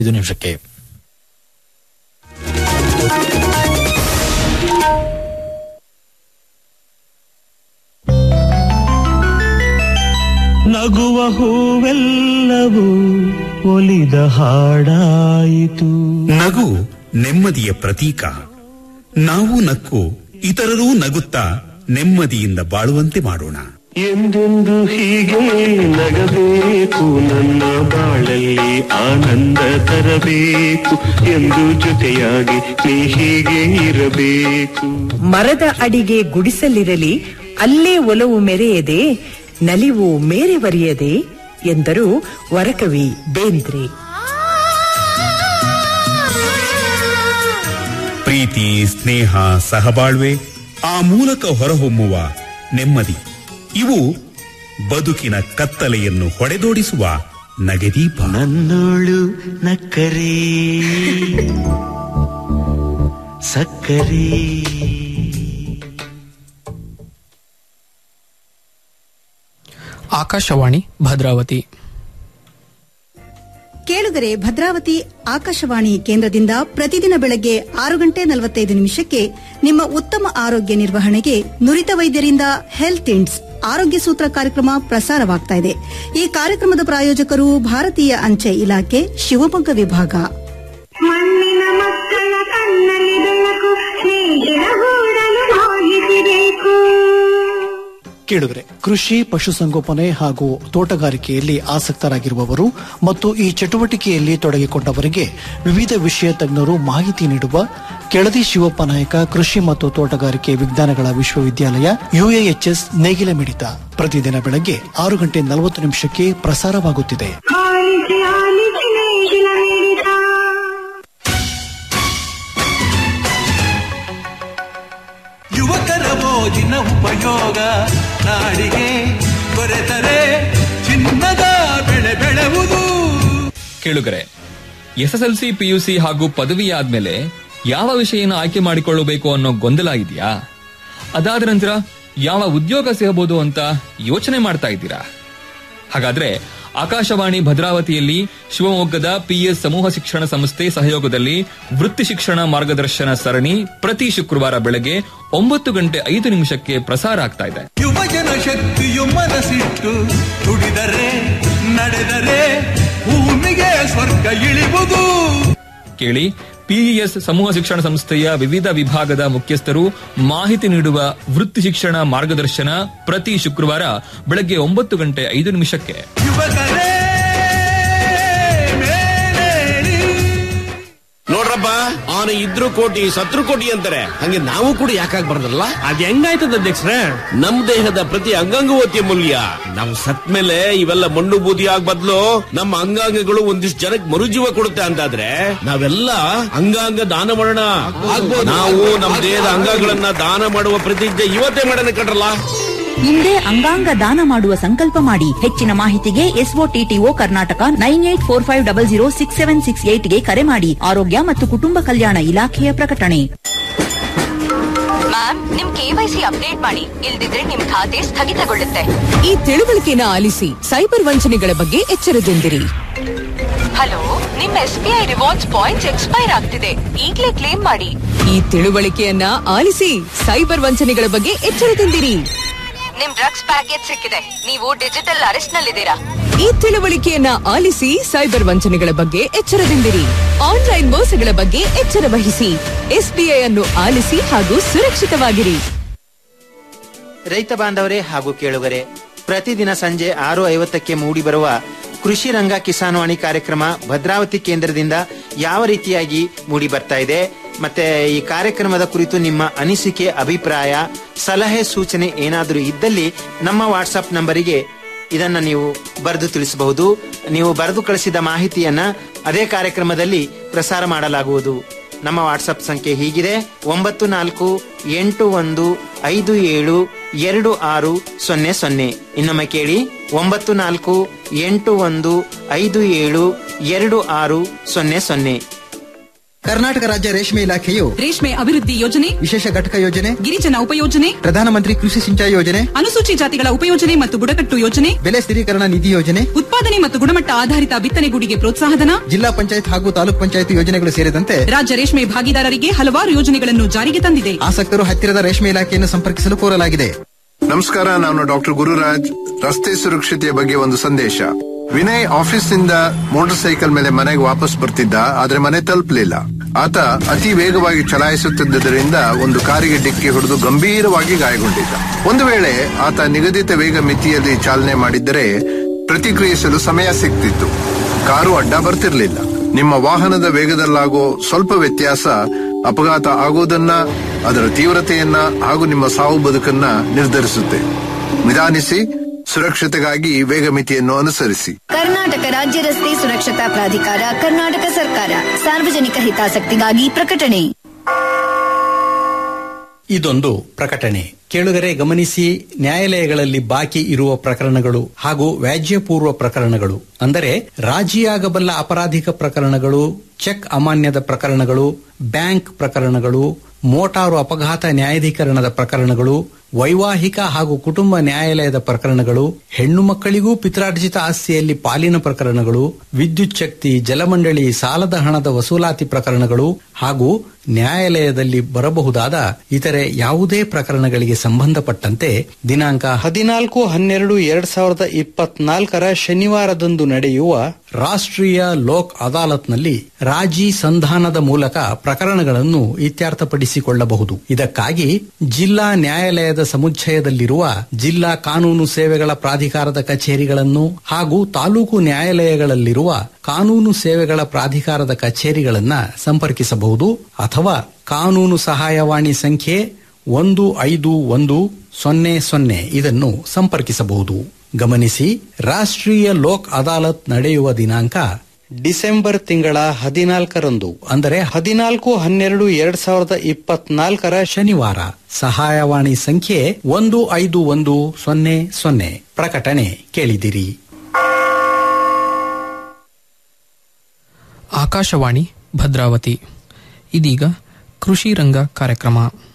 ಐದು ನಿಮಿಷಕ್ಕೆ ನಗುವ ಹೂವೆಲ್ಲವೂ ಒಲಿದ ಹಾಡಾಯಿತು ನಗು ನೆಮ್ಮದಿಯ ಪ್ರತೀಕ ನಾವು ನಕ್ಕು ಇತರರೂ ನಗುತ್ತಾ ನೆಮ್ಮದಿಯಿಂದ ಬಾಳುವಂತೆ ಮಾಡೋಣ ಎಂದೆಂದು ಹೀಗೆ ನಗಬೇಕು ನನ್ನ ಬಾಳಲ್ಲಿ ಆನಂದ ತರಬೇಕು ಎಂದು ಜೊತೆಯಾಗಿ ನೀ ಹೀಗೆ ಇರಬೇಕು ಮರದ ಅಡಿಗೆ ಗುಡಿಸಲಿರಲಿ ಅಲ್ಲೇ ಒಲವು ಮೆರೆಯದೆ ನಲಿವು ಮೇರೆವರಿಯದೆ ಎಂದರು ವರಕವಿ ಬೇಂದ್ರೆ ಪ್ರೀತಿ ಸ್ನೇಹ ಸಹಬಾಳ್ವೆ ಆ ಮೂಲಕ ಹೊರಹೊಮ್ಮುವ ನೆಮ್ಮದಿ ಇವು ಬದುಕಿನ ಕತ್ತಲೆಯನ್ನು ಹೊಡೆದೋಡಿಸುವ ನಗೆದೀಪ ನನ್ನೋಳು ನಕ್ಕರೆ ಸಕ್ಕರೆ ಆಕಾಶವಾಣಿ ಭದ್ರಾವತಿ ಕೇಳುಗರೆ ಭದ್ರಾವತಿ ಆಕಾಶವಾಣಿ ಕೇಂದ್ರದಿಂದ ಪ್ರತಿದಿನ ಬೆಳಗ್ಗೆ ಆರು ಗಂಟೆ ನಲವತ್ತೈದು ನಿಮಿಷಕ್ಕೆ ನಿಮ್ಮ ಉತ್ತಮ ಆರೋಗ್ಯ ನಿರ್ವಹಣೆಗೆ ನುರಿತ ವೈದ್ಯರಿಂದ ಹೆಲ್ತ್ ಇಂಡ್ಸ್ ಆರೋಗ್ಯ ಸೂತ್ರ ಕಾರ್ಯಕ್ರಮ ಪ್ರಸಾರವಾಗ್ತಾ ಇದೆ ಈ ಕಾರ್ಯಕ್ರಮದ ಪ್ರಾಯೋಜಕರು ಭಾರತೀಯ ಅಂಚೆ ಇಲಾಖೆ ಶಿವಮೊಗ್ಗ ವಿಭಾಗ ಮಣ್ಣಿನ ಮಕ್ಕಳ ಕಣ್ಣಲ್ಲಿ ಬೆಳಕು ಸ್ನೇಹಿತರ ಗೂಡಲು ಹೋಗಿಸಬೇಕು ಕೇಳಿದ್ರೆ ಕೃಷಿ ಪಶುಸಂಗೋಪನೆ ಹಾಗೂ ತೋಟಗಾರಿಕೆಯಲ್ಲಿ ಆಸಕ್ತರಾಗಿರುವವರು ಮತ್ತು ಈ ಚಟುವಟಿಕೆಯಲ್ಲಿ ತೊಡಗಿಕೊಂಡವರಿಗೆ ವಿವಿಧ ವಿಷಯ ತಜ್ಞರು ಮಾಹಿತಿ ನೀಡುವ ಕೆಳದಿ ಶಿವಪ್ಪ ನಾಯಕ ಕೃಷಿ ಮತ್ತು ತೋಟಗಾರಿಕೆ ವಿಜ್ಞಾನಗಳ ವಿಶ್ವವಿದ್ಯಾಲಯ ಯುಎಎಚ್ಎಸ್ ನೇಗಿಲ ಮಿಡಿತ ಪ್ರತಿದಿನ ಬೆಳಗ್ಗೆ ಆರು ಗಂಟೆ ನಲವತ್ತು ನಿಮಿಷಕ್ಕೆ ಪ್ರಸಾರವಾಗುತ್ತಿದೆ ಆಲಿಸಿ ಆಲಿಸಿ ನೇಗಿಲ ಮಿಡಿತ ಯುವಕರ ಮೋಜಿನ ಉಪಯೋಗ ನಾಡಿಗೆ ದೊರೆತರೆ ಚಿನ್ನದ ಬೆಳೆ ಬೆಳೆವುದು ಕೇಳುಗರೆ ಎಸ್ಎಸ್ಎಲ್ಸಿ ಪಿಯುಸಿ ಹಾಗೂ ಪದವಿ ಆದ್ಮೇಲೆ ಯಾವ ವಿಷಯನ ಆಯ್ಕೆ ಮಾಡಿಕೊಳ್ಳಬೇಕು ಅನ್ನೋ ಗೊಂದಲ ಇದೆಯಾ ಅದಾದ ನಂತರ ಯಾವ ಉದ್ಯೋಗ ಸಿಗಬಹುದು ಅಂತ ಯೋಚನೆ ಮಾಡ್ತಾ ಇದ್ದೀರಾ ಹಾಗಾದ್ರೆ ಆಕಾಶವಾಣಿ ಭದ್ರಾವತಿಯಲ್ಲಿ ಶಿವಮೊಗ್ಗದ ಪಿಎಸ್ ಸಮೂಹ ಶಿಕ್ಷಣ ಸಂಸ್ಥೆ ಸಹಯೋಗದಲ್ಲಿ ವೃತ್ತಿ ಶಿಕ್ಷಣ ಮಾರ್ಗದರ್ಶನ ಸರಣಿ ಪ್ರತಿ ಶುಕ್ರವಾರ ಬೆಳಗ್ಗೆ ಒಂಬತ್ತು ಗಂಟೆ ಐದು ನಿಮಿಷಕ್ಕೆ ಪ್ರಸಾರ ಆಗ್ತಾ ಇದೆ ಯುವಜನ ಶಕ್ತಿಯು ಮನಸ್ಸಿಟ್ಟು ದುಡಿದರೆ ನಡೆದರೆ ಭೂಮಿಗೆ ಸ್ವರ್ಗ ಇಳಿವುದು ಕೇಳಿ ಪಿಇಎಸ್ ಸಮೂಹ ಶಿಕ್ಷಣ ಸಂಸ್ಥೆಯ ವಿವಿಧ ವಿಭಾಗದ ಮುಖ್ಯಸ್ಥರು ಮಾಹಿತಿ ನೀಡುವ ವೃತ್ತಿ ಶಿಕ್ಷಣ ಮಾರ್ಗದರ್ಶನ ಪ್ರತಿ ಶುಕ್ರವಾರ ಬೆಳಗ್ಗೆ ಒಂಬತ್ತು ಗಂಟೆ ಐದು ನಿಮಿಷಕ್ಕೆ ಯುವಕರೇ ಮೇಲೇಳಿ ನೋಡ್ರಪ್ಪ ಅವನು ಇದ್ರು ಕೋಟಿ ಸತ್ರು ಕೋಟಿ ಅಂತಾರೆ ಹಂಗೆ ನಾವು ಕೂಡ ಯಾಕಾಗ್ಬಾರ್ದಲ್ಲ ಅದ್ ಹೆಂಗಾಯ್ತದ ಅಧ್ಯಕ್ಷರೇ ನಮ್ ದೇಹದ ಪ್ರತಿ ಅಂಗಾಂಗವೂ ಅತಿ ಮೂಲ್ಯ ನಾವು ಸತ್ ಮೇಲೆ ಇವೆಲ್ಲ ಮಣ್ಣು ಬೂದಿ ಆಗ್ ಬದ್ಲು ನಮ್ಮ ಅಂಗಾಂಗಗಳು ಒಂದಿಷ್ಟು ಜನಕ್ಕೆ ಮರುಜೀವ ಕೊಡುತ್ತೆ ಅಂತಾದ್ರೆ ನಾವೆಲ್ಲ ಅಂಗಾಂಗ ದಾನ ಮಾಡೋಣ ನಾವು ನಮ್ಮ ದೇಹದ ಅಂಗಗಳನ್ನ ದಾನ ಮಾಡುವ ಪ್ರತಿಜ್ಞೆ ಇವತ್ತೇ ಮಾಡೋಣ ಕಟ್ರಲ್ಲ ಹಿಂದೆ ಅಂಗಾಂಗ ದಾನ ಮಾಡುವ ಸಂಕಲ್ಪ ಮಾಡಿ ಹೆಚ್ಚಿನ ಮಾಹಿತಿಗೆ SOTTO Karnataka nine eight four five double zero six seven six ಏಟ್ಗೆ ಕರೆ ಮಾಡಿ ಆರೋಗ್ಯ ಮತ್ತು ಕುಟುಂಬ ಕಲ್ಯಾಣ ಇಲಾಖೆಯ ಪ್ರಕಟಣೆ ಮ್ಯಾಮ್ ನಿಮ್ ಕೆವೈಸಿ ಅಪ್ಡೇಟ್ ಮಾಡಿ ಇಲ್ದಿದ್ರೆ ನಿಮ್ ಖಾತೆ ಸ್ಥಗಿತಗೊಳ್ಳುತ್ತೆ ಈ ತಿಳುವಳಿಕೆನ ಆಲಿಸಿ ಸೈಬರ್ ವಂಚನೆಗಳ ಬಗ್ಗೆ ಎಚ್ಚರದಿಂದಿರಿ ಹಲೋ ನಿಮ್ S B I rewards points expire ಆಗ್ತಿದೆ ಈಗ್ಲೇ ಕ್ಲೇಮ್ ಮಾಡಿ ಈ ತಿಳುವಳಿಕೆಯನ್ನ ಆಲಿಸಿ ಸೈಬರ್ ವಂಚನೆಗಳ ಬಗ್ಗೆ ಎಚ್ಚರದಿಂದಿರಿ ನಿಮ್ ಡ್ರಗ್ಸ್ ಪ್ಯಾಕೇಜ್ ಸಿಕ್ಕಿದೆ ನೀವು ಡಿಜಿಟಲ್ ಅರೆಸ್ಟ್ ನಲ್ಲಿದ್ದೀರಾ ಈ ತಿಳುವಳಿಕೆಯನ್ನ ಆಲಿಸಿ ಸೈಬರ್ ವಂಚನೆಗಳ ಬಗ್ಗೆ ಎಚ್ಚರದಿಂದಿರಿ ಆನ್ಲೈನ್ ಮೋಸಗಳ ಬಗ್ಗೆ ಎಚ್ಚರ ವಹಿಸಿ ಎಸ್ಬಿಐ ಅನ್ನು ಆಲಿಸಿ ಹಾಗೂ ಸುರಕ್ಷಿತವಾಗಿರಿ ರೈತ ಬಾಂಧವರೇ ಹಾಗೂ ಕೇಳುಗರೆ ಪ್ರತಿದಿನ ಸಂಜೆ ಆರು ಐವತ್ತಕ್ಕೆ ಮೂಡಿಬರುವ ಕೃಷಿ ರಂಗ ಕಿಸಾನ್ವಾಣಿ ಕಾರ್ಯಕ್ರಮ ಭದ್ರಾವತಿ ಕೇಂದ್ರದಿಂದ ಯಾವ ರೀತಿಯಾಗಿ ಮೂಡಿ ಬರ್ತಾ ಇದೆ ಮತ್ತೆ ಈ ಕಾರ್ಯಕ್ರಮದ ಕುರಿತು ನಿಮ್ಮ ಅನಿಸಿಕೆ ಅಭಿಪ್ರಾಯ ಸಲಹೆ ಸೂಚನೆ ಏನಾದರೂ ಇದ್ದಲ್ಲಿ ನಮ್ಮ ವಾಟ್ಸಪ್ ನಂಬರಿಗೆ ಇದನ್ನ ನೀವು ಬರೆದು ತಿಳಿಸಬಹುದು ನೀವು ಬರೆದು ಕಳಿಸಿದ ಮಾಹಿತಿಯನ್ನ ಅದೇ ಕಾರ್ಯಕ್ರಮದಲ್ಲಿ ಪ್ರಸಾರ ಮಾಡಲಾಗುವುದು ನಮ್ಮ ವಾಟ್ಸಪ್ ಸಂಖ್ಯೆ ಹೀಗಿದೆ ಒಂಬತ್ತು ನಾಲ್ಕು ಎಂಟು ಒಂದು ಐದು ಏಳು ಎರಡು ಆರು ಸೊನ್ನೆ ಸೊನ್ನೆ ಇನ್ನೊಮ್ಮೆ ಕೇಳಿ ಒಂಬತ್ತು ನಾಲ್ಕು ಎಂಟು ಒಂದು ಐದು ಏಳು ಎರಡು ಆರು ಸೊನ್ನೆ ಸೊನ್ನೆ ಕರ್ನಾಟಕ ರಾಜ್ಯ ರೇಷ್ಮೆ ಇಲಾಖೆಯು ರೇಷ್ಮೆ ಅಭಿವೃದ್ಧಿ ಯೋಜನೆ ವಿಶೇಷ ಘಟಕ ಯೋಜನೆ ಗಿರಿಜನ ಉಪಯೋಜನೆ ಪ್ರಧಾನಮಂತ್ರಿ ಕೃಷಿ ಸಿಂಚಾಯಿ ಯೋಜನೆ ಅನುಸೂಚಿ ಜಾತಿಗಳ ಉಪಯೋಜನೆ ಮತ್ತು ಬುಡಕಟ್ಟು ಯೋಜನೆ ಬೆಲೆ ಸ್ಥಿರೀಕರಣ ನಿಧಿ ಯೋಜನೆ ಉತ್ಪಾದನೆ ಮತ್ತು ಗುಣಮಟ್ಟ ಆಧಾರಿತ ಬಿತ್ತನೆಗೂಡಿಗೆ ಪ್ರೋತ್ಸಾಹಧನ ಜಿಲ್ಲಾ ಪಂಚಾಯತ್ ಹಾಗೂ ತಾಲೂಕ್ ಪಂಚಾಯತ್ ಯೋಜನೆಗಳು ಸೇರಿದಂತೆ ರಾಜ್ಯ ರೇಷ್ಮೆ ಭಾಗಿದಾರರಿಗೆ ಹಲವಾರು ಯೋಜನೆಗಳನ್ನು ಜಾರಿಗೆ ತಂದಿದೆ ಆಸಕ್ತರು ಹತ್ತಿರದ ರೇಷ್ಮೆ ಇಲಾಖೆಯನ್ನು ಸಂಪರ್ಕಿಸಲು ಕೋರಲಾಗಿದೆ ನಮಸ್ಕಾರ ನಾನು ಡಾಕ್ಟರ್ ಗುರುರಾಜ್ ರಸ್ತೆ ಸುರಕ್ಷತೆಯ ಬಗ್ಗೆ ಒಂದು ಸಂದೇಶ ವಿನಯ್ ಆಫೀಸ್ನಿಂದ ಮೋಟಾರ್ ಸೈಕಲ್ ಮೇಲೆ ಮನೆಗೆ ವಾಪಸ್ ಬರ್ತಿದ್ದ ಆದ್ರೆ ಮನೆ ತಲುಪಲಿಲ್ಲ ಆತ ಅತಿ ವೇಗವಾಗಿ ಚಲಾಯಿಸುತ್ತಿದ್ದರಿಂದ ಒಂದು ಕಾರಿಗೆ ಡಿಕ್ಕಿ ಹೊಡೆದು ಗಂಭೀರವಾಗಿ ಗಾಯಗೊಂಡಿದ್ದ ಒಂದು ವೇಳೆ ಆತ ನಿಗದಿತ ವೇಗ ಮಿತಿಯಲ್ಲಿ ಚಾಲನೆ ಮಾಡಿದ್ದರೆ ಪ್ರತಿಕ್ರಿಯಿಸಲು ಸಮಯ ಸಿಗ್ತಿತ್ತು ಕಾರು ಅಡ್ಡ ಬರ್ತಿರ್ಲಿಲ್ಲ ನಿಮ್ಮ ವಾಹನದ ವೇಗದಲ್ಲಾಗೋ ಸ್ವಲ್ಪ ವ್ಯತ್ಯಾಸ ಅಪಘಾತ ಆಗೋದನ್ನ ಅದರ ತೀವ್ರತೆಯನ್ನ ಹಾಗೂ ನಿಮ್ಮ ಸಾವು ಬದುಕನ್ನ ನಿರ್ಧರಿಸುತ್ತೆ ನಿಧಾನಿಸಿ ಸುರಕ್ಷತೆಗಾಗಿ ವೇಗ ಮಿತಿಯನ್ನು ಅನುಸರಿಸಿ ಕರ್ನಾಟಕ ರಾಜ್ಯ ರಸ್ತೆ ಸುರಕ್ಷತಾ ಪ್ರಾಧಿಕಾರ ಕರ್ನಾಟಕ ಸರ್ಕಾರ ಸಾರ್ವಜನಿಕ ಹಿತಾಸಕ್ತಿಗಾಗಿ ಪ್ರಕಟಣೆ ಇದೊಂದು ಪ್ರಕಟಣೆ ಕೇಳುಗರೆ ಗಮನಿಸಿ ನ್ಯಾಯಾಲಯಗಳಲ್ಲಿ ಬಾಕಿ ಇರುವ ಪ್ರಕರಣಗಳು ಹಾಗೂ ವ್ಯಾಜ್ಯಪೂರ್ವ ಪ್ರಕರಣಗಳು ಅಂದರೆ ರಾಜಿಯಾಗಬಲ್ಲ ಅಪರಾಧಿಕ ಪ್ರಕರಣಗಳು ಚೆಕ್ ಅಮಾನ್ಯದ ಪ್ರಕರಣಗಳು ಬ್ಯಾಂಕ್ ಪ್ರಕರಣಗಳು ಮೋಟಾರು ಅಪಘಾತ ನ್ಯಾಯಾಧೀಕರಣದ ಪ್ರಕರಣಗಳು ವೈವಾಹಿಕ ಹಾಗೂ ಕುಟುಂಬ ನ್ಯಾಯಾಲಯದ ಪ್ರಕರಣಗಳು ಹೆಣ್ಣು ಮಕ್ಕಳಿಗೂ ಪಿತ್ರಾರ್ಜಿತ ಆಸ್ತಿಯಲ್ಲಿ ಪಾಲಿನ ಪ್ರಕರಣಗಳು ವಿದ್ಯುತ್ ಶಕ್ತಿ ಜಲಮಂಡಳಿ ಸಾಲದ ಹಣದ ವಸೂಲಾತಿ ಪ್ರಕರಣಗಳು ಹಾಗೂ ನ್ಯಾಯಾಲಯದಲ್ಲಿ ಬರಬಹುದಾದ ಇತರೆ ಯಾವುದೇ ಪ್ರಕರಣಗಳಿಗೆ ಸಂಬಂಧಪಟ್ಟಂತೆ ದಿನಾಂಕ ಹದಿನಾಲ್ಕು ಹನ್ನೆರಡು ಎರಡ್ ಸಾವಿರದ ಇಪ್ಪತ್ನಾಲ್ಕರ ಶನಿವಾರದಂದು ನಡೆಯುವ ರಾಷ್ಟ್ರೀಯ ಲೋಕ್ ಅದಾಲತ್ನಲ್ಲಿ ರಾಜಿ ಸಂಧಾನದ ಮೂಲಕ ಪ್ರಕರಣಗಳನ್ನು ಇತ್ಯರ್ಥಪಡಿಸಿಕೊಳ್ಳಬಹುದು ಇದಕ್ಕಾಗಿ ಜಿಲ್ಲಾ ನ್ಯಾಯಾಲಯದ ಸಮುಚ್ಚಯದಲ್ಲಿರುವ ಜಿಲ್ಲಾ ಕಾನೂನು ಸೇವೆಗಳ ಪ್ರಾಧಿಕಾರದ ಕಚೇರಿಗಳನ್ನು ಹಾಗೂ ತಾಲೂಕು ನ್ಯಾಯಾಲಯಗಳಲ್ಲಿರುವ ಕಾನೂನು ಸೇವೆಗಳ ಪ್ರಾಧಿಕಾರದ ಕಚೇರಿಗಳನ್ನ ಸಂಪರ್ಕಿಸಬಹುದು ಅಥವಾ ಕಾನೂನು ಸಹಾಯವಾಣಿ ಸಂಖ್ಯೆ ಒಂದು ಐದು ಒಂದು ಸೊನ್ನೆ ಸೊನ್ನೆ ಇದನ್ನು ಸಂಪರ್ಕಿಸಬಹುದು ಗಮನಿಸಿ ರಾಷ್ಟ್ರೀಯ ಲೋಕ್ ಅದಾಲತ್ ನಡೆಯುವ ದಿನಾಂಕ ಡಿಸೆಂಬರ್ ತಿಂಗಳ ಹದಿನಾಲ್ಕರಂದು ಅಂದರೆ ಹದಿನಾಲ್ಕು ಹನ್ನೆರಡು ಎರಡ್ ಸಾವಿರದ ಇಪ್ಪತ್ನಾಲ್ಕರ ಶನಿವಾರ ಸಹಾಯವಾಣಿ ಸಂಖ್ಯೆ ಒಂದು ಐದು ಒಂದು ಸೊನ್ನೆ ಸೊನ್ನೆ ಪ್ರಕಟಣೆ ಕೇಳಿದಿರಿ ಆಕಾಶವಾಣಿ ಭದ್ರಾವತಿ ಇದೀಗ ಕೃಷಿ ರಂಗ ಕಾರ್ಯಕ್ರಮ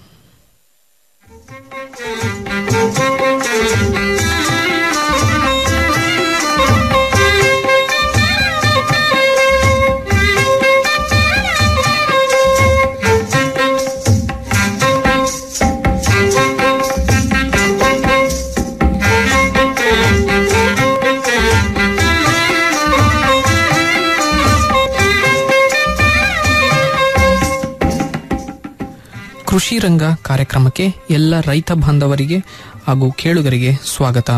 ಕೃಷಿ ರಂಗ ಕಾರ್ಯಕ್ರಮಕ್ಕೆ ಎಲ್ಲ ರೈತ ಬಾಂಧವರಿಗೆ ಹಾಗೂ ಕೇಳುಗರಿಗೆ ಸ್ವಾಗತ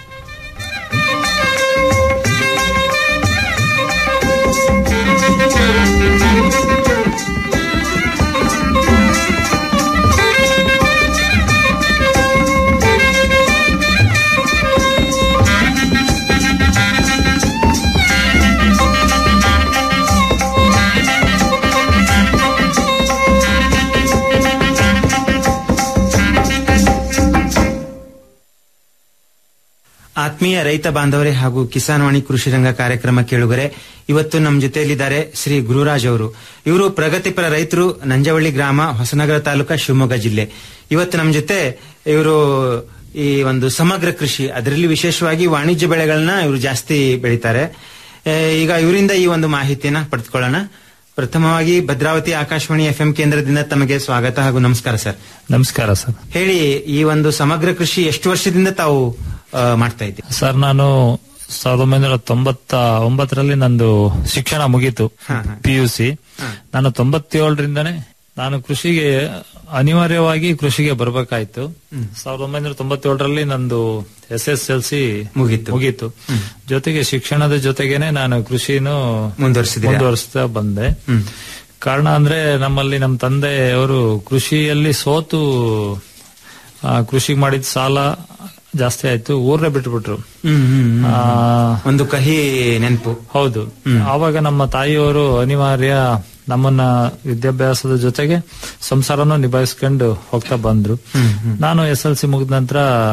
ಆತ್ಮೀಯ ರೈತ ಬಾಂಧವರೇ ಹಾಗೂ ಕಿಸಾನ್ವಾಣಿ ಕೃಷಿ ರಂಗ ಕಾರ್ಯಕ್ರಮ ಕೇಳುಗರೆ ಇವತ್ತು ನಮ್ಮ ಜೊತೆಯಲ್ಲಿದ್ದಾರೆ ಶ್ರೀ ಗುರುರಾಜ್ ಅವರು ಇವರು ಪ್ರಗತಿಪರ ರೈತರು ನಂಜವಳ್ಳಿ ಗ್ರಾಮ ಹೊಸನಗರ ತಾಲೂಕಾ ಶಿವಮೊಗ್ಗ ಜಿಲ್ಲೆ ಇವತ್ತು ನಮ್ಮ ಜೊತೆ ಇವರು ಈ ಒಂದು ಸಮಗ್ರ ಕೃಷಿ ಅದರಲ್ಲಿ ವಿಶೇಷವಾಗಿ ವಾಣಿಜ್ಯ ಬೆಳೆಗಳನ್ನ ಇವರು ಜಾಸ್ತಿ ಬೆಳೀತಾರೆ ಆ, ಈಗ ಇವರಿಂದ ಈ ಒಂದು ಮಾಹಿತಿಯನ್ನ ಪಡೆದುಕೊಳ್ಳೋಣ ಪ್ರಥಮವಾಗಿ ಭದ್ರಾವತಿ ಆಕಾಶವಾಣಿ ಎಫ್ಎಂ ಕೇಂದ್ರದಿಂದ ತಮಗೆ ಸ್ವಾಗತ ಹಾಗೂ ನಮಸ್ಕಾರ ಸರ್ ನಮಸ್ಕಾರ ಸರ್ ಹೇಳಿ ಈ ಒಂದು ಸಮಗ್ರ ಕೃಷಿ ಎಷ್ಟು ವರ್ಷದಿಂದ ತಾವು ಆ, ಮಾಡ್ತಾ ಇದ್ದೀವಿ ಸರ್ ನಾನು ಸಾವಿರದ ಒಂಬೈನೂರ ತೊಂಬತ್ತ ಒಂಬತ್ತರಲ್ಲಿ ನಂದು ಶಿಕ್ಷಣ ಮುಗೀತು ಪಿ ಯು ಸಿ ನಾನು ತೊಂಬತ್ತೇಳರಿಂದನೇ ನಾನು ಕೃಷಿಗೆ ಅನಿವಾರ್ಯವಾಗಿ ಕೃಷಿಗೆ ಬರಬೇಕಾಯ್ತು ಸಾವಿರದ ಒಂಬೈನೂರ ತೊಂಬತ್ತೇಳರಲ್ಲಿ ನಂದು ಎಸ್ ಎಸ್ ಎಲ್ ಸಿ ಮುಗೀತು ಮುಗೀತು ಜೊತೆಗೆ ಶಿಕ್ಷಣದ ಜೊತೆಗೇನೆ ನಾನು ಕೃಷಿನೂ ಮುಂದುವರಿಸಿದ್ದೀರಾ? ಮುಂದುವರಿಸ್ತಾ ಬಂದೆ ಕಾರಣ ಅಂದ್ರೆ ನಮ್ಮಲ್ಲಿ ನಮ್ಮ ತಂದೆ ಅವರು ಕೃಷಿಯಲ್ಲಿ ಸೋತು ಆ, ಕೃಷಿ ಮಾಡಿದ ಸಾಲ ಜಾಸ್ತಿ ಆಯ್ತು ಊರ್ನೇ ಬಿಟ್ಬಿಟ್ರು ಹ್ಮ್, ಹ್ಮ್, ಹ್ಮ್. ಆ, ಒಂದು ಕಹಿ ನೆನಪು ಹೌದು ಆವಾಗ ನಮ್ಮ ತಾಯಿಯವರು ಅನಿವಾರ್ಯ ನಮ್ಮನ್ನ ವಿದ್ಯಾಭ್ಯಾಸದ ಜೊತೆಗೆ ಸಂಸಾರನೂ ನಿಭಾಯಿಸ್ಕೊಂಡು ಹೋಗ್ತಾ ಬಂದ್ರು ನಾನು ಎಸ್ ಎಲ್ ಸಿ ಮುಗಿದ ನಂತರ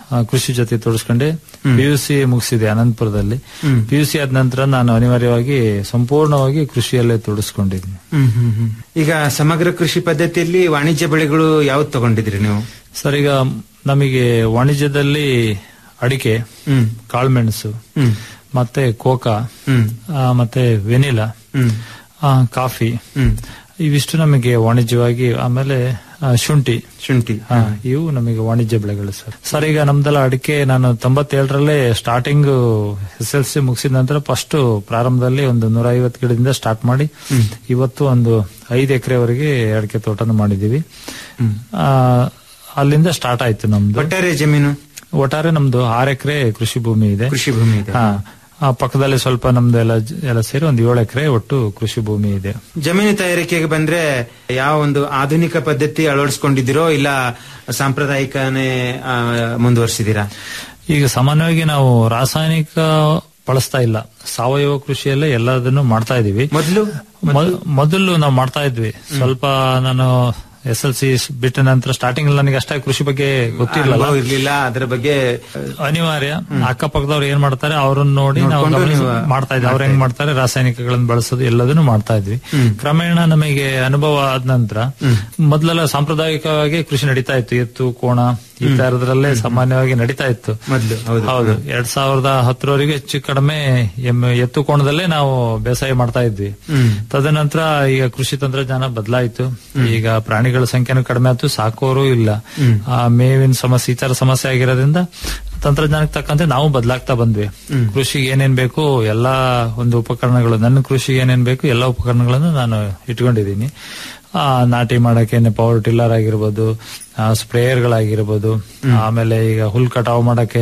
ಆ, ಕೃಷಿ ಜೊತೆ ತೊಡಸ್ಕೊಂಡೆ ಪಿ ಯು ಸಿ ಮುಗಿಸಿದೆ ಅನಂತಪುರದಲ್ಲಿ ಹ್ಮ್. ಪಿ ಯು ಸಿ ಆದ ನಂತರ ನಾನು ಅನಿವಾರ್ಯವಾಗಿ ಸಂಪೂರ್ಣವಾಗಿ ಕೃಷಿಯಲ್ಲೇ ತೊಡಸ್ಕೊಂಡಿದ್ದೀನಿ ಹ್ಮ್ ಹ್ಮ್ ಹ್ಮ್. ಈಗ ಸಮಗ್ರ ಕೃಷಿ ಪದ್ಧತಿಯಲ್ಲಿ ವಾಣಿಜ್ಯ ಬೆಳೆಗಳು ಯಾವ್ದು ತಗೊಂಡಿದ್ರಿ ನೀವು ಸರ್ ಈಗ ನಮಗೆ ವಾಣಿಜ್ಯದಲ್ಲಿ ಅಡಿಕೆ ಹ್ಮ್. ಕಾಳುಮೆಣಸು ಹ್ಮ್. ಮತ್ತೆ ಕೋಕಾ ಹ್ಮ್. ಆ, ಮತ್ತೆ ವೆನಿಲಾ ಹ್ಮ್. ಆ, ಕಾಫಿ ಹ್ಮ್. ಇವಿಷ್ಟು ನಮಗೆ ವಾಣಿಜ್ಯವಾಗಿ ಆಮೇಲೆ ಆ, ಶುಂಠಿ ಶುಂಠಿ ಹಾ, ಇವು ನಮಗೆ ವಾಣಿಜ್ಯ ಬೆಳೆಗಳು ಸರ್ ಸರ್ ಈಗ ನಮ್ದೆಲ್ಲ ಅಡಿಕೆ ನಾನು ತೊಂಬತ್ತೇಳರಲ್ಲೇ ಸ್ಟಾರ್ಟಿಂಗ್ ಎಸ್ ಎಲ್ ಸಿ ಮುಗಿಸಿದ ನಂತರ ಫಸ್ಟ್ ಪ್ರಾರಂಭದಲ್ಲಿ ಒಂದು ನೂರ ಐವತ್ತು ಗಿಡದಿಂದ ಸ್ಟಾರ್ಟ್ ಮಾಡಿ ಇವತ್ತು ಒಂದು ಐದು ಎಕರೆವರೆಗೆ ಅಡಿಕೆ ತೋಟನ ಮಾಡಿದೀವಿ ಆ, ಅಲ್ಲಿಂದ ಸ್ಟಾರ್ಟ್ ಆಯ್ತು ನಮ್ದು ಒಟ್ಟಾರೆ ಜಮೀನು ಒಟ್ಟಾರೆ ನಮ್ದು ಆರು ಎಕರೆ ಕೃಷಿ ಭೂಮಿ ಇದೆ ಕೃಷಿ ಭೂಮಿ ಇದೆ ಹಾ ಆ ಪಕ್ಕದಲ್ಲಿ ಸ್ವಲ್ಪ ನಮ್ದು ಎಲ್ಲ ಎಲ್ಲ ಸೇರಿ ಒಂದು ಏಳು ಎಕರೆ ಒಟ್ಟು ಕೃಷಿ ಭೂಮಿ ಇದೆ ಜಮೀನು ತಯಾರಿಕೆಗೆ ಬಂದ್ರೆ ಯಾವ ಒಂದು ಆಧುನಿಕ ಪದ್ಧತಿ ಅಳವಡಿಸ್ಕೊಂಡಿದ್ದೀರೋ ಇಲ್ಲ ಸಾಂಪ್ರದಾಯಿಕನೇ ಆ, ಮುಂದುವರಿಸಿದ್ದೀರಾ ಈಗ ಸಾಮಾನ್ಯವಾಗಿ ನಾವು ರಾಸಾಯನಿಕ ಬಳಸ್ತಾ ಇಲ್ಲ ಸಾವಯವ ಕೃಷಿಯಲ್ಲೇ ಎಲ್ಲದನ್ನು ಮಾಡ್ತಾ ಇದೀವಿ ಮೊದಲು ಮೊದಲು ನಾವು ಮಾಡ್ತಾ ಇದ್ವಿ ಸ್ವಲ್ಪ ನಾನು ಎಸ್ ಎಲ್ ಸಿ ಬಿಟ್ಟ ನಂತರ ಸ್ಟಾರ್ಟಿಂಗ್ ನನಗೆ ಅಷ್ಟೇ ಕೃಷಿ ಬಗ್ಗೆ ಗೊತ್ತಿರಲಿಲ್ಲ ಅನುಭವ ಇರ್ಲಿಲ್ಲ ಅದರ ಬಗ್ಗೆ ಅನಿವಾರ್ಯ ಅಕ್ಕಪಕ್ಕದವ್ರು ಏನ್ ಮಾಡ್ತಾರೆ ಅವ್ರನ್ನ ನೋಡಿ ನಾವು ನೋಡ್ಕೊಂಡು ಗಮನಿಸಿ ನೀವು ಮಾಡ್ತಾ ಇದ್ವಿ ಅವ್ರು ಹೆಂಗ್ ಮಾಡ್ತಾರೆ ರಾಸಾಯನಿಕಗಳನ್ನು ಬಳಸೋದು ಎಲ್ಲದನ್ನು ಮಾಡ್ತಾ ಇದ್ವಿ ಹ್ಮ್. ಕ್ರಮೇಣ ನಮಗೆ ಅನುಭವ ಆದ ನಂತರ ಮೊದಲೆಲ್ಲ ಸಾಂಪ್ರದಾಯಿಕವಾಗಿ ಕೃಷಿ ನಡೀತಾ ಇತ್ತು ಎತ್ತು ಕೋಣ ಈ ತರದ್ರಲ್ಲೇ ಸಾಮಾನ್ಯವಾಗಿ ನಡೀತಾ ಇತ್ತು ಮೊದಲು ಹೌದು ಹೌದು ಎರಡ್ ಸಾವಿರದ ಹತ್ತರವರೆಗೆ ಹೆಚ್ಚು ಕಡಿಮೆ ಎಮ್ಮೆ ಎತ್ತು ಕೋಣದಲ್ಲೇ ನಾವು ಬೇಸಾಯ ಮಾಡ್ತಾ ಇದ್ವಿ ಹ್ಮ್. ತದನಂತರ ಈಗ ಕೃಷಿ ತಂತ್ರಜ್ಞಾನ ಬದಲಾಯಿತು ಈಗ ಪ್ರಾಣಿಗಳ ಸಂಖ್ಯೆನೂ ಕಡಿಮೆ ಆಯ್ತು ಸಾಕೋರು ಇಲ್ಲ ಹ್ಮ್. ಆ ಮೇವಿನ ಸಮಸ್ಯೆ ಈ ತರ ಸಮಸ್ಯೆ ಆಗಿರೋದ್ರಿಂದ ತಂತ್ರಜ್ಞಾನಕ್ಕೆ ತಕ್ಕಂತೆ ನಾವು ಬದಲಾಗ್ತಾ ಬಂದ್ವಿ ಹ್ಮ್. ಕೃಷಿಗೆ ಏನೇನ್ ಬೇಕು ಎಲ್ಲಾ ಒಂದು ಉಪಕರಣಗಳು ನನ್ನ ಕೃಷಿಗೆ ಏನೇನ್ ಬೇಕು ಎಲ್ಲಾ ಉಪಕರಣಗಳನ್ನು ನಾನು ಇಟ್ಕೊಂಡಿದ್ದೀನಿ ಆ, ನಾಟಿ ಮಾಡಕ್ಕೆ ಪವರ್ ಟಿಲ್ಲರ್ ಆಗಿರ್ಬೋದು ಸ್ಪ್ರೇಯರ್ಗಳಾಗಿರ್ಬೋದು ಆಮೇಲೆ ಈಗ ಹುಲ್ ಕಟಾವು ಮಾಡಕ್ಕೆ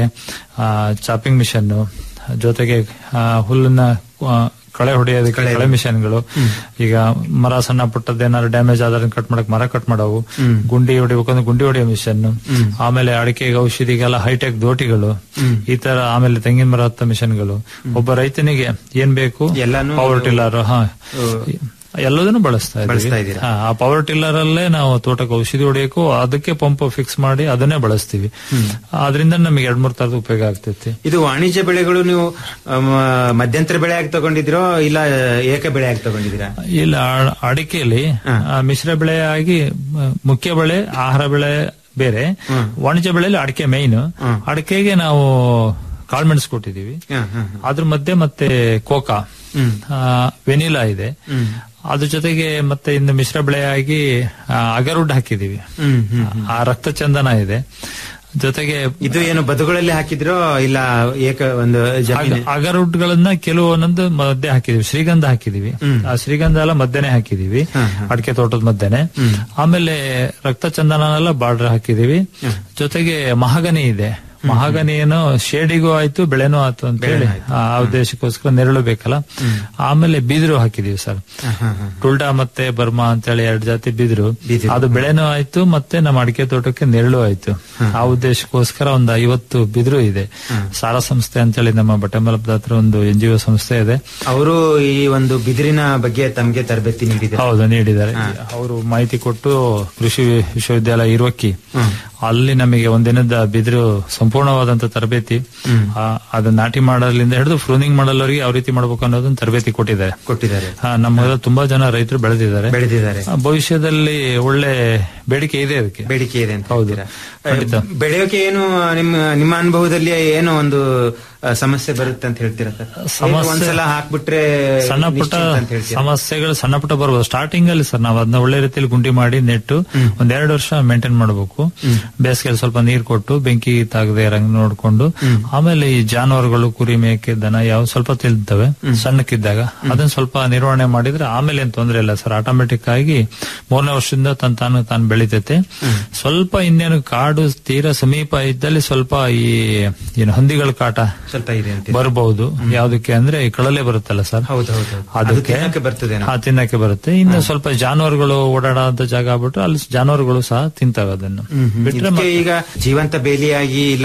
ಚಾಪಿಂಗ್ ಮಿಷನ್ ಜೊತೆಗೆ ಆ, ಹುಲ್ಲನ್ನ ಆ, ಕಳೆ ಹೊಡೆಯೋದಕ್ಕೆ ಕಳೆ ಮಿಷನ್ಗಳು ಈಗ ಮರ ಸಣ್ಣ ಪುಟ್ಟದ್ದು ಏನಾದ್ರು ಡ್ಯಾಮೇಜ್ ಆದ್ರೆ ಕಟ್ ಮಾಡಕ್ ಮರ ಕಟ್ ಮಾಡವು ಹ್ಮ್. ಗುಂಡಿ ಹೊಡಿಬೇಕಂದ್ರೆ ಗುಂಡಿ ಹೊಡೆಯೋ ಮಿಷನ್ ಹ್ಮ್. ಆಮೇಲೆ ಅಡಿಕೆಗೆ ಔಷಧಿಗೆಲ್ಲ ಹೈಟೆಕ್ ದೋಟಿಗಳು ಹ್ಮ್. ಈ ತರ ಆಮೇಲೆ ತೆಂಗಿನ ಮರ ಹತ್ತ ಮಿಷನ್ಗಳು ಒಬ್ಬ ರೈತನಿಗೆ ಏನ್ ಬೇಕು ಎಲ್ಲಾನು ಪವರ್ ಟಿಲ್ಲರ್ ಹಾ ಆ, ಎಲ್ಲದನ್ನು ಬಳಸ್ತಾ ಬಳಸ್ತಾ ಇದ್ದೀವಿ ಇದ್ದೀರಾ? ಹಾ, ಆ ಪವರ್ ಟಿಲ್ಲರ್ ಅಲ್ಲೇ ನಾವು ತೋಟಕ್ಕೆ ಔಷಧಿ ಹೊಡೆಯಕ್ಕೂ ಅದಕ್ಕೆ ಪಂಪ್ ಫಿಕ್ಸ್ ಮಾಡಿ ಅದನ್ನೇ ಬಳಸ್ತೀವಿ ಅದರಿಂದ ನಮಗೆ ಎರಡ್ ಮೂರ್ ತರದ ಉಪಯೋಗ ಆಗ್ತೈತಿ ಇದು ವಾಣಿಜ್ಯ ಬೆಳೆಗಳು ನೀವು ಆ, ಮ- ಮಧ್ಯಂತರ ಬೆಳೆ ಆಗಿ ತಗೊಂಡಿದ್ರೋ ಇಲ್ಲ ಏಕ ಬೆಳೆ ಆಗಿ ತಗೊಂಡಿದ್ದೀರಾ ಇಲ್ಲ ಅ- ಅಡಿಕೆಯಲ್ಲಿ ಆ, ಮಿಶ್ರ ಬೆಳೆ ಆಗಿ ಮ- ಮುಖ್ಯ ಬೆಳೆ ಆಹಾರ ಬೆಳೆ ಬೇರೆ ವಾಣಿಜ್ಯ ಬೆಳೆಯಲ್ಲಿ ಅಡಿಕೆ ಮೈನ್ ಅಡಿಕೆಗೆ ನಾವು ಕಾಳ್ಮೆಣಸು ಕೊಟ್ಟಿದೀವಿ ಹ, ಹ, ಅದ್ರ ಮಧ್ಯೆ ಮತ್ತೆ ಕೋಕಾ ಹ್ಮ್. ಆ, ವೆನಿಲಾ ಇದೆ ಹ್ಮ್. ಅದ್ರ ಜೊತೆಗೆ ಮತ್ತೆ ಇನ್ನು ಮಿಶ್ರ ಬೆಳೆಯಾಗಿ ಆ, ಅಗರುಡ್ ಹಾಕಿದೀವಿ ಹ್ಮ್, ಹ್ಮ್, ಹ್ಮ್. ಆ ರಕ್ತ ಚಂದನ ಇದೆ ಜೊತೆಗೆ ಇದು ಏನು ಬದುಗಳಲ್ಲಿ ಹಾಕಿದ್ರೋ ಇಲ್ಲ ಏಕ ಒಂದು ಜಮೀನು ಅಗ- ಅಗರುಡ್ಗಳನ್ನ ಕೆಲವು ಒಂದೊಂದು ಮಧ್ಯೆ ಹಾಕಿದೀವಿ ಶ್ರೀಗಂಧ ಹಾಕಿದೀವಿ ಆ ಶ್ರೀಗಂಧ ಎಲ್ಲ ಮಧ್ಯೆನೆ ಹಾಕಿದೀವಿ ಅಡಿಕೆ ತೋಟದ ಮಧ್ಯೆನೆ ಆಮೇಲೆ ರಕ್ತ ಚಂದನನೆಲ್ಲ ಬಾರ್ಡರ್ ಹಾಕಿದೀವಿ ಜೊತೆಗೆ ಮಹಾಗನಿ ಇದೆ ಮಹಾಗನಿ ಏನು ಶೇಡಿಗೂ ಆಯ್ತು ಬೆಳೆನೂ ಆಯ್ತು ಅಂತ ಹೇಳಿ ಆ ಆ ಉದ್ದೇಶಕ್ಕೋಸ್ಕರ ನೆರಳು ಬೇಕಲ್ಲ ಆಮೇಲೆ ಬಿದಿರು ಹಾಕಿದೀವಿ ಸರ್ ಟುಲ್ಡಾ ಮತ್ತೆ ಬರ್ಮಾ ಅಂತೇಳಿ ಎರಡು ಜಾತಿ ಬಿದಿರು ಅದು ಬೆಳೆನೂ ಆಯ್ತು ಮತ್ತೆ ನಮ್ಮ ಅಡಿಕೆ ತೋಟಕ್ಕೆ ನೆರಳು ಆಯ್ತು ಆ ಉದ್ದೇಶಕ್ಕೋಸ್ಕರ ಒಂದು ಐವತ್ತು ಬಿದಿರು ಇದೆ ಸಾರ ಸಂಸ್ಥೆ ಅಂತೇಳಿ ನಮ್ಮ ಬಟ್ಟೆಮಲಪದ ಹತ್ರ ಒಂದು ಎನ್ ಜಿ ಒ ಸಂಸ್ಥೆ ಇದೆ ಅವರು ಈ ಒಂದು ಬಿದಿರಿನ ಬಗ್ಗೆ ತಮಗೆ ತರಬೇತಿ ನೀಡಿದ್ದಾರೆ ಹೌದು ನೀಡಿದ್ದಾರೆ ಅವರು ಮಾಹಿತಿ ಕೊಟ್ಟು ಕೃಷಿ ವಿಶ್ವವಿದ್ಯಾಲಯ ಇರುವಕ್ಕಿ ಅಲ್ಲಿ ನಮಗೆ ಒಂದಿನದ ಬಿದಿರು ಸಂಪೂರ್ಣವಾದಂತ ತರಬೇತಿ ಆ, ಅದು ನಾಟಿ ಮಾಡಲಿಂದ ಹಿಡಿದು ಫ್ರೂನಿಂಗ್ ಮಾಡಲ್ಲವರಿಗೆ ಯಾವ ರೀತಿ ಮಾಡ್ಬೇಕು ಅನ್ನೋದನ್ನ ತರಬೇತಿ ಕೊಟ್ಟಿದ್ದಾರೆ ಕೊಟ್ಟಿದ್ದಾರೆ ಹಾ, ನಮ್ಮ ತುಂಬಾ ಜನ ರೈತರು ಬೆಳೆದಿದ್ದಾರೆ ಬೆಳೆದಿದ್ದಾರೆ ಆ, ಭವಿಷ್ಯದಲ್ಲಿ ಒಳ್ಳೆ ಬೇಡಿಕೆ ಇದೆ ಅದಕ್ಕೆ ಬೇಡಿಕೆ ಇದೆ ಅಂತ ಹೌದು ಖಂಡಿತ ಬೆಳೆಯೋಕೆ ಏನು ನಿಮ್ಮ ನಿಮ್ಮ ಅನುಭವದಲ್ಲಿ ಏನೋ ಒಂದು ಆ, ಸಮಸ್ಯೆ ಬರುತ್ತೆ ಅಂತ ಹೇಳ್ತೀರಾ ಸರ್ ಸಮಸ್ಯೆ- ಒಂದ್ಸಲ ಹಾಕ್ಬಿಟ್ರೆ ಸಣ್ಣ ಪುಟ್ಟ ನಿಶ್ಚಿಂತ ಅಂತ ಹೇಳ್ತೀರಾ ಸಮಸ್ಯೆಗಳು ಸಣ್ಣ ಪುಟ್ಟ ಬರ್ಬೋದು ಸ್ಟಾರ್ಟಿಂಗ್ ಅಲ್ಲಿ ಸರ್ ನಾವು ಅದನ್ನ ಒಳ್ಳೆ ರೀತಿಯಲ್ಲಿ ಗುಂಡಿ ಮಾಡಿ ನೆಟ್ಟು ಒಂದೆರಡು ವರ್ಷ ಮೇಂಟೈನ್ ಮಾಡಬೇಕು ಬೇಸಿಗೆಯಲ್ಲಿ ಸ್ವಲ್ಪ ನೀರ್ ಕೊಟ್ಟು ಬೆಂಕಿ ತಾಗದೆ ಇರಂಗ್ ನೋಡ್ಕೊಂಡು ಆಮೇಲೆ ಈ ಜಾನುವಾರುಗಳು ಕುರಿ ಮೇಕೆ ದನ ಯಾವ ಸ್ವಲ್ಪ ತಿಳ್ತವೆ ಸಣ್ಣಕ್ಕಿದ್ದಾಗ ಅದನ್ನ ಸ್ವಲ್ಪ ನಿರ್ವಹಣೆ ಮಾಡಿದ್ರೆ ಆಮೇಲೆ ಏನ್ ತೊಂದ್ರೆ ಇಲ್ಲ ಸರ್ ಆಟೋಮೆಟಿಕ್ ಆಗಿ ಮೂರನೇ ವರ್ಷದಿಂದ ತನ್ ತಾನು ತಾನು ಬೆಳಿತೈತೆ ಸ್ವಲ್ಪ ಇನ್ನೇನು ಕಾಡು ತೀರಾ ಸಮೀಪ ಇದ್ದಲ್ಲಿ ಸ್ವಲ್ಪ ಈ ಏನು ಹಂದಿಗಳ ಕಾಟ ಸ್ವಲ್ಪ ಇದೆ ಅಂತ ಬರಬಹುದು ಯಾವ್ದಕ್ಕೆ ಅಂದ್ರೆ ಈ ಕಳಲೆ ಬರುತ್ತಲ್ಲ ಸರ್ ಹೌದು ಹೌದು ಅದು ಅದಕ್ಕೆ ತಿನ್ನಕ್ಕೆ ಬರ್ತದೇನೋ ಹಾ ತಿನ್ನಕ್ಕೆ ಬರುತ್ತೆ ಇನ್ನು ಸ್ವಲ್ಪ ಜಾನುವಾರುಗಳು ಓಡಾಡೋ ಜಾಗ ಆಗ್ಬಿಟ್ಟು ಅಲ್ಲಿ ಜಾನುವಾರುಗಳು ಸಹ ತಿಂತವೆ ಅದನ್ನು ಬಿಟ್ರೆ ಇದಕ್ಕೆ ಈಗ ಜೀವಂತ ಬೇಲಿಯಾಗಿ ಇಲ್ಲ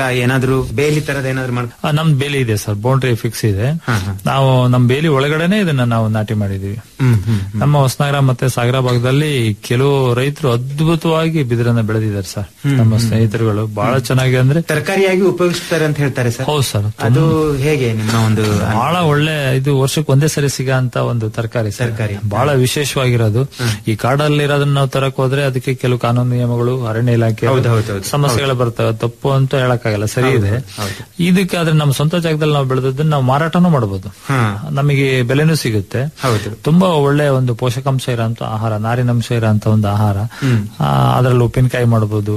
ಏನಾದ್ರು ಬೇಲಿ ತರದ ಏನಾದ್ರು ಮಾಡ್ ಆ, ನಮ್ ಬೇಲಿ ಇದೆ ಸರ್ ಬೌಂಡ್ರಿ ಫಿಕ್ಸ್ ಇದೆ ನಾವು ನಮ್ ಬೇಲಿ ಒಳಗಡೆನೆ ಇದನ್ನ ನಾವು ನಾಟಿ ಮಾಡಿದೀವಿ ಹ್ಮ್ ಹ್ಮ್ ನಮ್ಮ ಹೊಸನಗರ ಮತ್ತೆ ಸಾಗರ ಭಾಗದಲ್ಲಿ ಕೆಲವು ರೈತರು ಅದ್ಭುತವಾಗಿ ಬಿದಿರನ್ನ ಬೆಳೆದಿದ್ದಾರೆ ಸರ್ ಹ್ಮ್, ನಮ್ಮ ಹ್ಮ್. ಸ್ನೇಹಿತರುಗಳು ಬಹಳ ಚೆನ್ನಾಗಿ ಅಂದ್ರೆ ತರಕಾರಿಯಾಗಿ ಉಪಯೋಗಿಸ್ತಾರೆ ಅಂತ ಹೇಳ್ತಾರೆ ಸರ್ ಹೌದು ಸರ್ ಅದು ಹೇಗೆ ನಿಮ್ಮ ಒಂದು ಬಹಳ ಒಳ್ಳೆ ಇದು ವರ್ಷಕ್ಕೆ ಒಂದೇ ಸರಿ ಸಿಗ ಅಂತ ಒಂದು ತರಕಾರಿ ತರಕಾರಿ ಬಹಳ ವಿಶೇಷವಾಗಿರೋದು ಈ ಕಾಡಲ್ಲಿ ಇರೋದನ್ನ ನಾವು ತರಕ್ ಹೋದ್ರೆ ಅದಕ್ಕೆ ಕೆಲವು ಕಾನೂನು ನಿಯಮಗಳು ಅರಣ್ಯ ಇಲಾಖೆ ಹೌದು, ಹೌದು, ಹೌದು. ಸಮಸ್ಯೆಗಳು ಬರ್ತವೆ ತಪ್ಪು ಅಂತ ಹೇಳಕ್ಕಾಗಲ್ಲ ಸರಿ ಹೌದು, ಇದೆ ಹೌದು. ಇದಕ್ಕಾದ್ರೆ ನಮ್ಮ ಸ್ವಂತ ಜಾಗದಲ್ಲಿ ನಾವು ಬೆಳೆದದ್ದನ್ನ ನಾವು ಮಾರಾಟನೂ ಮಾಡಬಹುದು ನಮಗೆ ಬೆಲೆನೂ ಸಿಗುತ್ತೆ ತುಂಬಾ ಒಳ್ಳೆ ಒಂದು ಪೋಷಕಾಂಶ ಇರೋಂತ ಆಹಾರ ನಾರಿನಂಶ ಇರೋಂತ ಒಂದು ಆಹಾರ ಆ, ಅದ್ರಲ್ಲಿ ಉಪ್ಪಿನಕಾಯಿ ಮಾಡಬಹುದು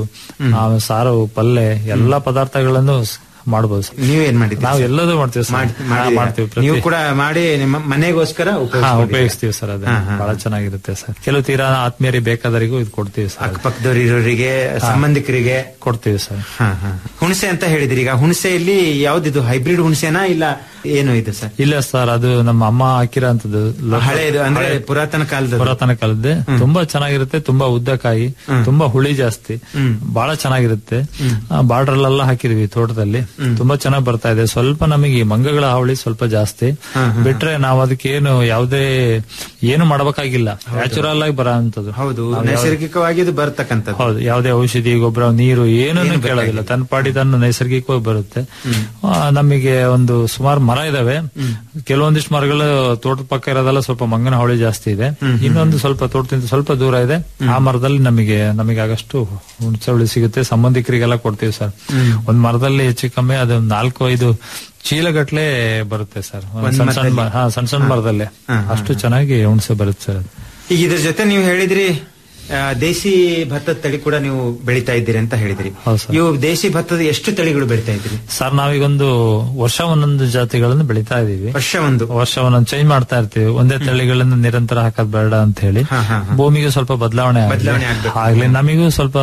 ಸಾರು ಪಲ್ಯ ಎಲ್ಲಾ ಪದಾರ್ಥಗಳನ್ನು ಸ್- ಮಾಡಬಹುದು ಸರ್. ನೀವೇನ್ ಮಾಡಿದ್ದೀರಿ ನಾವು ಎಲ್ಲದೂ ಮಾಡ್ತೀವಿ ಸರ್. ಮಾಡಿ- ಹಾ, ಮಾಡಿದ್ದೀರಾ? ಮಾಡ್ತೀವಿ ಪ್ರತಿ- ನೀವು ಕೂಡ ಮಾಡಿ ನಿಮ್ಮ ಮನೆಗೋಸ್ಕರ ಹಾ ಉಪಯೋಗಿಸ್ಕೊಂಡಿದ್ದೀರಾ? ಉಪಯೋಗಿಸ್ತೀವಿ ಸರ್ ಅದು ಹಾ, ಹಾ. ಬಹಳ ಚೆನ್ನಾಗಿರುತ್ತೆ ಸರ್ ಕೆಲವು ತೀರಾ ಆತ್ಮೀಯರಿಗೆ ಬೇಕಾದವರಿಗೂ ಇದು ಕೊಡ್ತೀವಿ ಸರ್ ಅಕ್ಕಪಕ್ಕದವ್ರು ಇರೋರಿಗೆ ಸಂಬಂಧಿಕರಿಗೆ ಕೊಡ್ತೀವಿ ಸರ್ ಹಾ, ಹಾ. ಹುಣಸೆ ಅಂತ ಹೇಳಿದ್ರಿ ಈಗ ಹುಣಸೆಯಲ್ಲಿ ಯಾವ್ದಿದು ಹೈಬ್ರಿಡ್ ಹುಣಸೆನಾ ಇಲ್ಲ ಏನು ಇದು ಸರ್ ಇಲ್ಲ ಸರ್ ಅದು ನಮ್ಮ ಅಮ್ಮ ಹಾಕಿರೋಂಥದ್ದು ಹಳೇದು ಅಂದ್ರೆ ಹಳೆ- ಪುರಾತನ ಕಾಲದ ಪುರಾತನ ಕಾಲದ್ದೇ ತುಂಬಾ ಚೆನ್ನಾಗಿರುತ್ತೆ ತುಂಬಾ ಉದ್ದಕಾಯಿ ತುಂಬಾ ಹುಳಿ ಜಾಸ್ತಿ ಬಹಳ ಚೆನ್ನಾಗಿರುತ್ತೆ ಬಾರ್ಡರ್ ಎಲ್ಲ ಹಾಕಿದ್ವಿ ತೋಟದಲ್ಲಿ ತುಂಬಾ ಚೆನ್ನಾಗಿ ಬರ್ತಾ ಇದೆ ಸ್ವಲ್ಪ ನಮಗೆ ಈ ಮಂಗಗಳ ಹಾವಳಿ ಸ್ವಲ್ಪ ಜಾಸ್ತಿ ಬಿಟ್ರೆ ನಾವು ಅದಕ್ಕೆ ಏನು ಯಾವುದೇ ಏನು ಮಾಡಬೇಕಾಗಿಲ್ಲ ನ್ಯಾಚುರಲ್ ಆಗಿ ಬರೋ ಅಂತದ್ದು ಹೌದು ನೈಸರ್ಗಿಕವಾಗಿ ಇದು ಬರ್ತಕ್ಕಂಥದ್ದು ಹೌದು ಯಾವುದೇ ಔಷಧಿ ಗೊಬ್ಬರ ನೀರು ಏನನ್ನು ಕೇಳೋದಿಲ್ಲ ತನ್ನ ಪಾಡಿ ತನ್ನ ನೈಸರ್ಗಿಕವಾಗಿ ಬರುತ್ತೆ ಆ, ನಮಗೆ ಒಂದು ಸುಮಾರು ಮರ ಇದಾವೆ ಕೆಲವೊಂದಿಷ್ಟು ಮರಗಳು ತೋಟದ ಪಕ್ಕ ಇರೋದೆಲ್ಲ ಸ್ವಲ್ಪ ಮಂಗನ ಹಾವಳಿ ಜಾಸ್ತಿ ಇದೆ ಇನ್ನೊಂದು ಸ್ವಲ್ಪ ತೋಟದಿಂದ ಸ್ವಲ್ಪ ದೂರ ಇದೆ ಆ ಮರದಲ್ಲಿ ನಮಗೆ ನಮಗೆ ಆಗಷ್ಟು ಹುಣಸೆ ಹುಳಿ ಸಿಗುತ್ತೆ ಸಂಬಂಧಿಕರಿಗೆಲ್ಲ ಕೊಡ್ತೀವಿ ಸರ್ ಒಂದ್ ಮರದಲ್ಲಿ ಹೆಚ್ಚು ಕಮ್ಮಿ ಅದು ನಾಲ್ಕು ಐದು ಚೀಲಗಟ್ಲೆ ಬರುತ್ತೆ ಸರ್ ಒಂದ್ ಒಂದ್ ಸಣ್ಣ ಸಣ್ಣ ಮರದಲ್ಲಿ? ಮರ- ಹಾ ಸಣ್ಣ ಸಣ್ಣ ಮರದಲ್ಲೇ ಅಷ್ಟು ಚೆನ್ನಾಗಿ ಹುಣಸೆ ಬರುತ್ತೆ ಸರ್ ಅದು. ಈಗ ಇದ್ರ ಜೊತೆ ನೀವು ಹೇಳಿದ್ರಿ ಆ, ದೇಸಿ ಭತ್ತದ ತಳಿ ಕೂಡ ನೀವು ಬೆಳಿತಾ ಇದ್ದೀರಿ ಅಂತ ಹೇಳಿದ್ರಿ ಇವು ದೇಸಿ ಭತ್ತದ ಎಷ್ಟು ತಳಿಗಳು ಬೆಳಿತಾ ಇದ್ದೀರಿ ಸರ್ ನಾವೀಗೊಂದು ವರ್ಷ ಒಂದೊಂದು ಜಾತಿಗಳನ್ನು ಬೆಳಿತಾ ಇದೀವಿ ವರ್ಷ ಒಂದು ವರ್ಷ ಒಂದೊಂದು ಚೇಂಜ್ ಮಾಡ್ತಾ ಇರ್ತೀವಿ ಒಂದೇ ತಳಿಗಳನ್ನ ನಿರಂತರ ಹಾಕೋದ್ ಬೇಡ ಅಂತ ಹೇಳಿ ಭೂಮಿಗೆ ಸ್ವಲ್ಪ ಬದಲಾವಣೆ ಬದಲಾವಣೆ ಆಗ್ಬೇಕು. ಆಗ್ಲಿ ನಮಿಗೂ ಸ್ವಲ್ಪ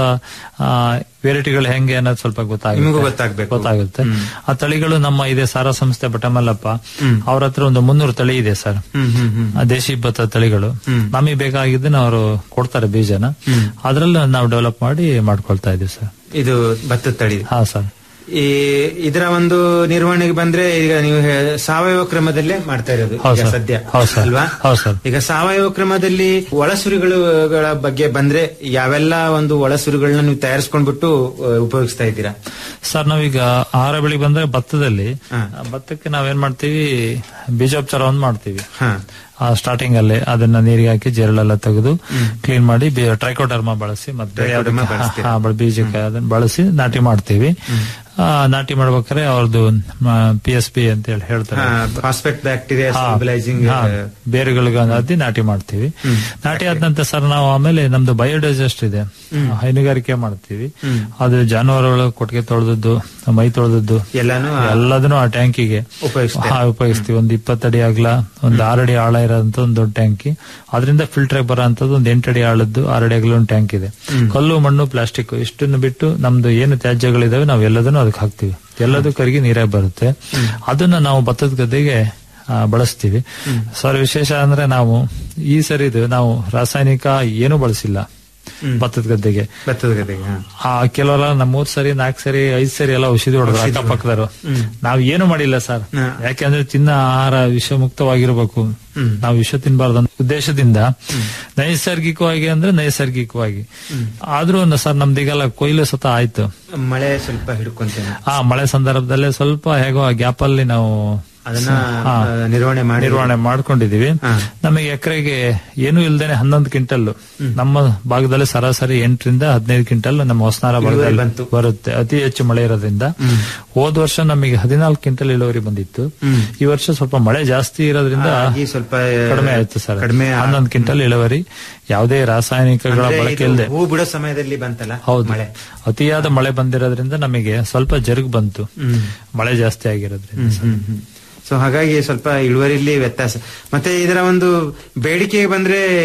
ವೆರೈಟಿಗಳು ಹೆಂಗೆ ಅನ್ನೋದು ಸ್ವಲ್ಪ ನಿಮಗೂ ಗೊತ್ತಾಗುತ್ತೆ ಗೊತ್ತಾಗ್ಬೇಕು. ಗೊತ್ತಾಗುತ್ತೆ ಆ ತಳಿಗಳು ನಮ್ಮ ಇದೆ ಸಾರಾ ಸಂಸ್ಥೆ ಬಟಮಲ್ಲಪ್ಪ ಅವ್ರ ಹತ್ರ ಒಂದು ಮುನ್ನೂರು ತಳಿ ಇದೆ ಸರ್ ಹ್ಮ್ ಹ್ಮ್ ಹ್ಮ್ ಆ ದೇಶಿ ಭತ್ತ ತಳಿಗಳು ನಮಗೆ ಬೇಕಾಗಿದ್ದನ್ನ ಅವರು ಕೊಡ್ತಾರೆ ಬೀಜನ ಅದ್ರಲ್ಲಿ ನಾವು ಡೆವಲಪ್ ಮಾಡಿ ಮಾಡ್ಕೊಳ್ತಾ ಇದೀವಿ ಸರ್ ಇದು ಭತ್ತದ ತಳಿ ಹಾ ಸರ್ ಈ ಇದರ ಒಂದು ನಿರ್ವಹಣೆಗೆ ಬಂದ್ರೆ ಈಗ ನೀವು ಹೇ- ಸಾವಯವ ಕ್ರಮದಲ್ಲೇ ಮಾಡ್ತಾ ಇರೋದು ಹೌದು ಈಗ ಸರ್. ಸದ್ಯ ಹೌದು ಸರ್. ಅಲ್ವಾ ಹೌದು ಸರ್. ಈಗ ಸಾವಯವ ಕ್ರಮದಲ್ಲಿ ಒಳಸುರಿಗಳ ಬಗ್ಗೆ ಬಂದ್ರೆ ಯಾವೆಲ್ಲ ಒಂದು ಒಳಸುರಿಗಳನ್ನ ನೀವು ತಯಾರಿಸ್ಕೊಂಡ್ಬಿಟ್ಟು ಆ, ಉಪಯೋಗಿಸ್ತಾ ಇದ್ದೀರಾ ಸರ್ ನಾವೀಗ ಆಹಾರ ಬೆಳೆ ಬಂದ್ರೆ ಭತ್ತದಲ್ಲಿ ಆ, ಭತ್ತಕ್ಕೆ ನಾವೇನ್ ಮಾಡ್ತೀವಿ ಬೀಜೋಪಚಾರ ಒಂದು ಮಾಡ್ತೀವಿ ಸ್ಟಾರ್ಟಿಂಗ್ ಅಲ್ಲಿ ಅದನ್ನ ನೀರಿಗೆ ಹಾಕಿ ಜೇರಳೆಲ್ಲ ತೆಗೆದು ಕ್ಲೀನ್ ಮಾಡಿ ಟ್ರೈಕೋಡರ್ಮಾ ಬಳಸಿ ಮತ್ತೆ Trichoderma ಯಾವ್ದಕ್ಕೆ- ಬಳಸ್ತೀರಾ? ಹಾ, ಬ- ಬೀಜಕ್ಕೆ ಅದನ್ನ ಬಳಸಿ ನಾಟಿ ಮಾಡ್ತೀವಿ ಆ, ನಾಟಿ ಮಾಡ್ಬೇಕಾದ್ರೆ ಅವ್ರದ್ದು ಪಿ ಎಸ್ ಪಿ ಅಂತ ಹೇಳಿ ಹೇಳ್ತಾರೆ ಫಾಸ್ಫೇಟ್ ಬ್ಯಾಕ್ಟೀರಿಯಾ ಹಾ, ಸ್ಟೆಬಿಲೈಸಿಂಗ್ ಹಾ, ಬೇರುಗಳಿಗೆ ಅದ್ದಿ ನಾಟಿ ಮಾಡ್ತೀವಿ ನಾಟಿ ಆದ ನಂತರ ಸರ್ ನಾವು ಆಮೇಲೆ ನಮ್ದು ಬಯೋಡೈಜೆಸ್ಟ್ ಇದೆ ಹೈನುಗಾರಿಕೆ ಮಾಡ್ತೀವಿ ಅದು ಜಾನುವಾರುಗಳು ಕೊಟ್ಟಿಗೆ ತೊಳೆದದ್ದು ಮೈ ತೊಳೆದದ್ದು ಎಲ್ಲಾನು ಆ- ಎಲ್ಲದನ್ನು ಆ ಟ್ಯಾಂಕಿಗೆ ಉಪಯೋಗಿಸ್ತೀರಾ? ಹಾ, ಉಪಯೋಗಿಸ್ತೀವಿ ಒಂದು ಇಪ್ಪತ್ತಡಿ ಆಗ್ಲ ಒಂದು ಆರಡಿ ಆಳ ಇರೋಂತ ಒಂದು ದೊಡ್ಡ ಟ್ಯಾಂಕಿ ಅದರಿಂದ ಫಿಲ್ಟರ್ ಬರೋ ಅಂತದ್ದು ಒಂದು ಎಂಟಡಿ ಆಳದ್ದು ಆರಡಿ ಅಗಲ ಒಂದು ಟ್ಯಾಂಕ್ ಇದೆ ಕಲ್ಲು ಮಣ್ಣು ಪ್ಲಾಸ್ಟಿಕ್ ಇಷ್ಟನ್ನು ಬಿಟ್ಟು ನಮ್ದು ಏನು ತ್ಯಾಜ್ಯಗಳಿದಾವೆ ನಾವು ಎಲ್ಲದನ್ನು ಅದಕ್ಕೆ ಹಾಕ್ತಿವಿ ಎಲ್ಲದೂ ಕರಗಿ ನೀರಾಗಿ ಬರುತ್ತೆ ಅದನ್ನ ನಾವು ಭತ್ತದ ಗದ್ದೆಗೆ ಆ, ಬಳಸ್ತೀವಿ ಸರ್ ವಿಶೇಷ ಅಂದ್ರೆ ನಾವು ಈ ಸರಿದು ನಾವು ರಾಸಾಯನಿಕ ಏನು ಬಳಸಿಲ್ಲ ಭತ್ತದ ಗದ್ದೆಗೆ ಭತ್ತದ ಗದ್ದೆಗೆ ಹಾ. ಆ ಕೆಲವರ ನಮ್ಮ ಮೂರ್ ಸರಿ ನಾಲ್ಕು ಸರಿ ಐದ್ ಸರಿ ಎಲ್ಲ ಔಷಧಿ ಹೊಡೆದ್ರು ಅಕ್ಕಪಕ್ಕದವರು ನಾವ್ ಏನು ಮಾಡಿಲ್ಲ ಸರ್ ಯಾಕೆಂದ್ರೆ ತಿನ್ನ ಆಹಾರ ವಿಷಮುಕ್ತವಾಗಿರ್ಬೇಕು ನಾವು ವಿಷ ತಿನ್ಬಾರ್ದು ಅನ್ನೋ ಉದ್ದೇಶದಿಂದ ನೈಸರ್ಗಿಕವಾಗಿ ಅಂದ್ರೆ ನೈಸರ್ಗಿಕವಾಗಿ ಆದ್ರೂ ಸರ್ ನಮ್ದೀಗೆಲ್ಲ ಕೊಯ್ಲು ಸತ ಆಯ್ತು ಮಳೆ ಸ್ವಲ್ಪ ಹಿಡ್ಕೊಂತೇನೆ ಆ ಮಳೆ ಸಂದರ್ಭದಲ್ಲೇ ಸ್ವಲ್ಪ ಹೇಗೋ ಆ ಗ್ಯಾಪ್ ಅಲ್ಲಿ ನಾವು ಅದನ್ನ ಹಾ, ಆ, ನಿರ್ವಹಣೆ ಮಾಡಿ ನಿರ್ವಹಣೆ ಮಾಡ್ಕೊಂಡಿದೀವಿ ನಮಗೆ ಎಕರೆಗೆ ಏನು ಇಲ್ದೇನೆ ಹನ್ನೊಂದು ಕ್ವಿಂಟಲ್ ನಮ್ಮ ಭಾಗದಲ್ಲಿ ಸರಾಸರಿ ಎಂಟರಿಂದ ಹದಿನೈದು ಕ್ವಿಂಟಲ್ ನಮ್ಮ ಹೊಸನಾರ ಭಾಗದಲ್ಲಿ ಬಂತು. ಬರುತ್ತೆ ಅತಿ ಹೆಚ್ಚು ಮಳೆ ಇರೋದ್ರಿಂದ ಹೋದ ವರ್ಷ ನಮಗೆ ಹದಿನಾಲ್ಕು ಕ್ವಿಂಟಲ್ ಇಳುವರಿ ಬಂದಿತ್ತು ಈ ವರ್ಷ ಸ್ವಲ್ಪ ಮಳೆ ಜಾಸ್ತಿ ಇರೋದ್ರಿಂದ ಹಾಗಾಗಿ ಸ್ವಲ್ಪ ಆ, ಕಡಿಮೆ ಆಯ್ತು ಸರ್ ಕಡಿಮೆ ಆ- ಹನ್ನೊಂದು ಕ್ವಿಂಟಲ್ ಇಳುವರಿ ಯಾವುದೇ ರಾಸಾಯನಿಕಗಳ ಅಂದ್ರೆ ಬಳಕೆ ಇದು ಇಲ್ಲದೆ ಹೂ ಬಿಡೋ ಸಮಯದಲ್ಲಿ ಬಂತಲ್ಲ ಹೌದು ಮಳೆ ಅತಿಯಾದ ಮಳೆ ಬಂದಿರೋದ್ರಿಂದ ನಮಗೆ ಸ್ವಲ್ಪ ಜರುಗ್ ಬಂತು ಹ್ಮ್. ಮಳೆ ಜಾಸ್ತಿ ಆಗಿರೋದ್ರಿಂದ ಸರ್. ಸೊ ಹಾಗಾಗಿ ಸ್ವಲ್ಪ ಇಳುವರಿಲಿ ವ್ಯತ್ಯಾಸ ಮತ್ತೆ ಇದರ ಒಂದು ಬೇಡಿಕೆ ಬಂದ್ರೆ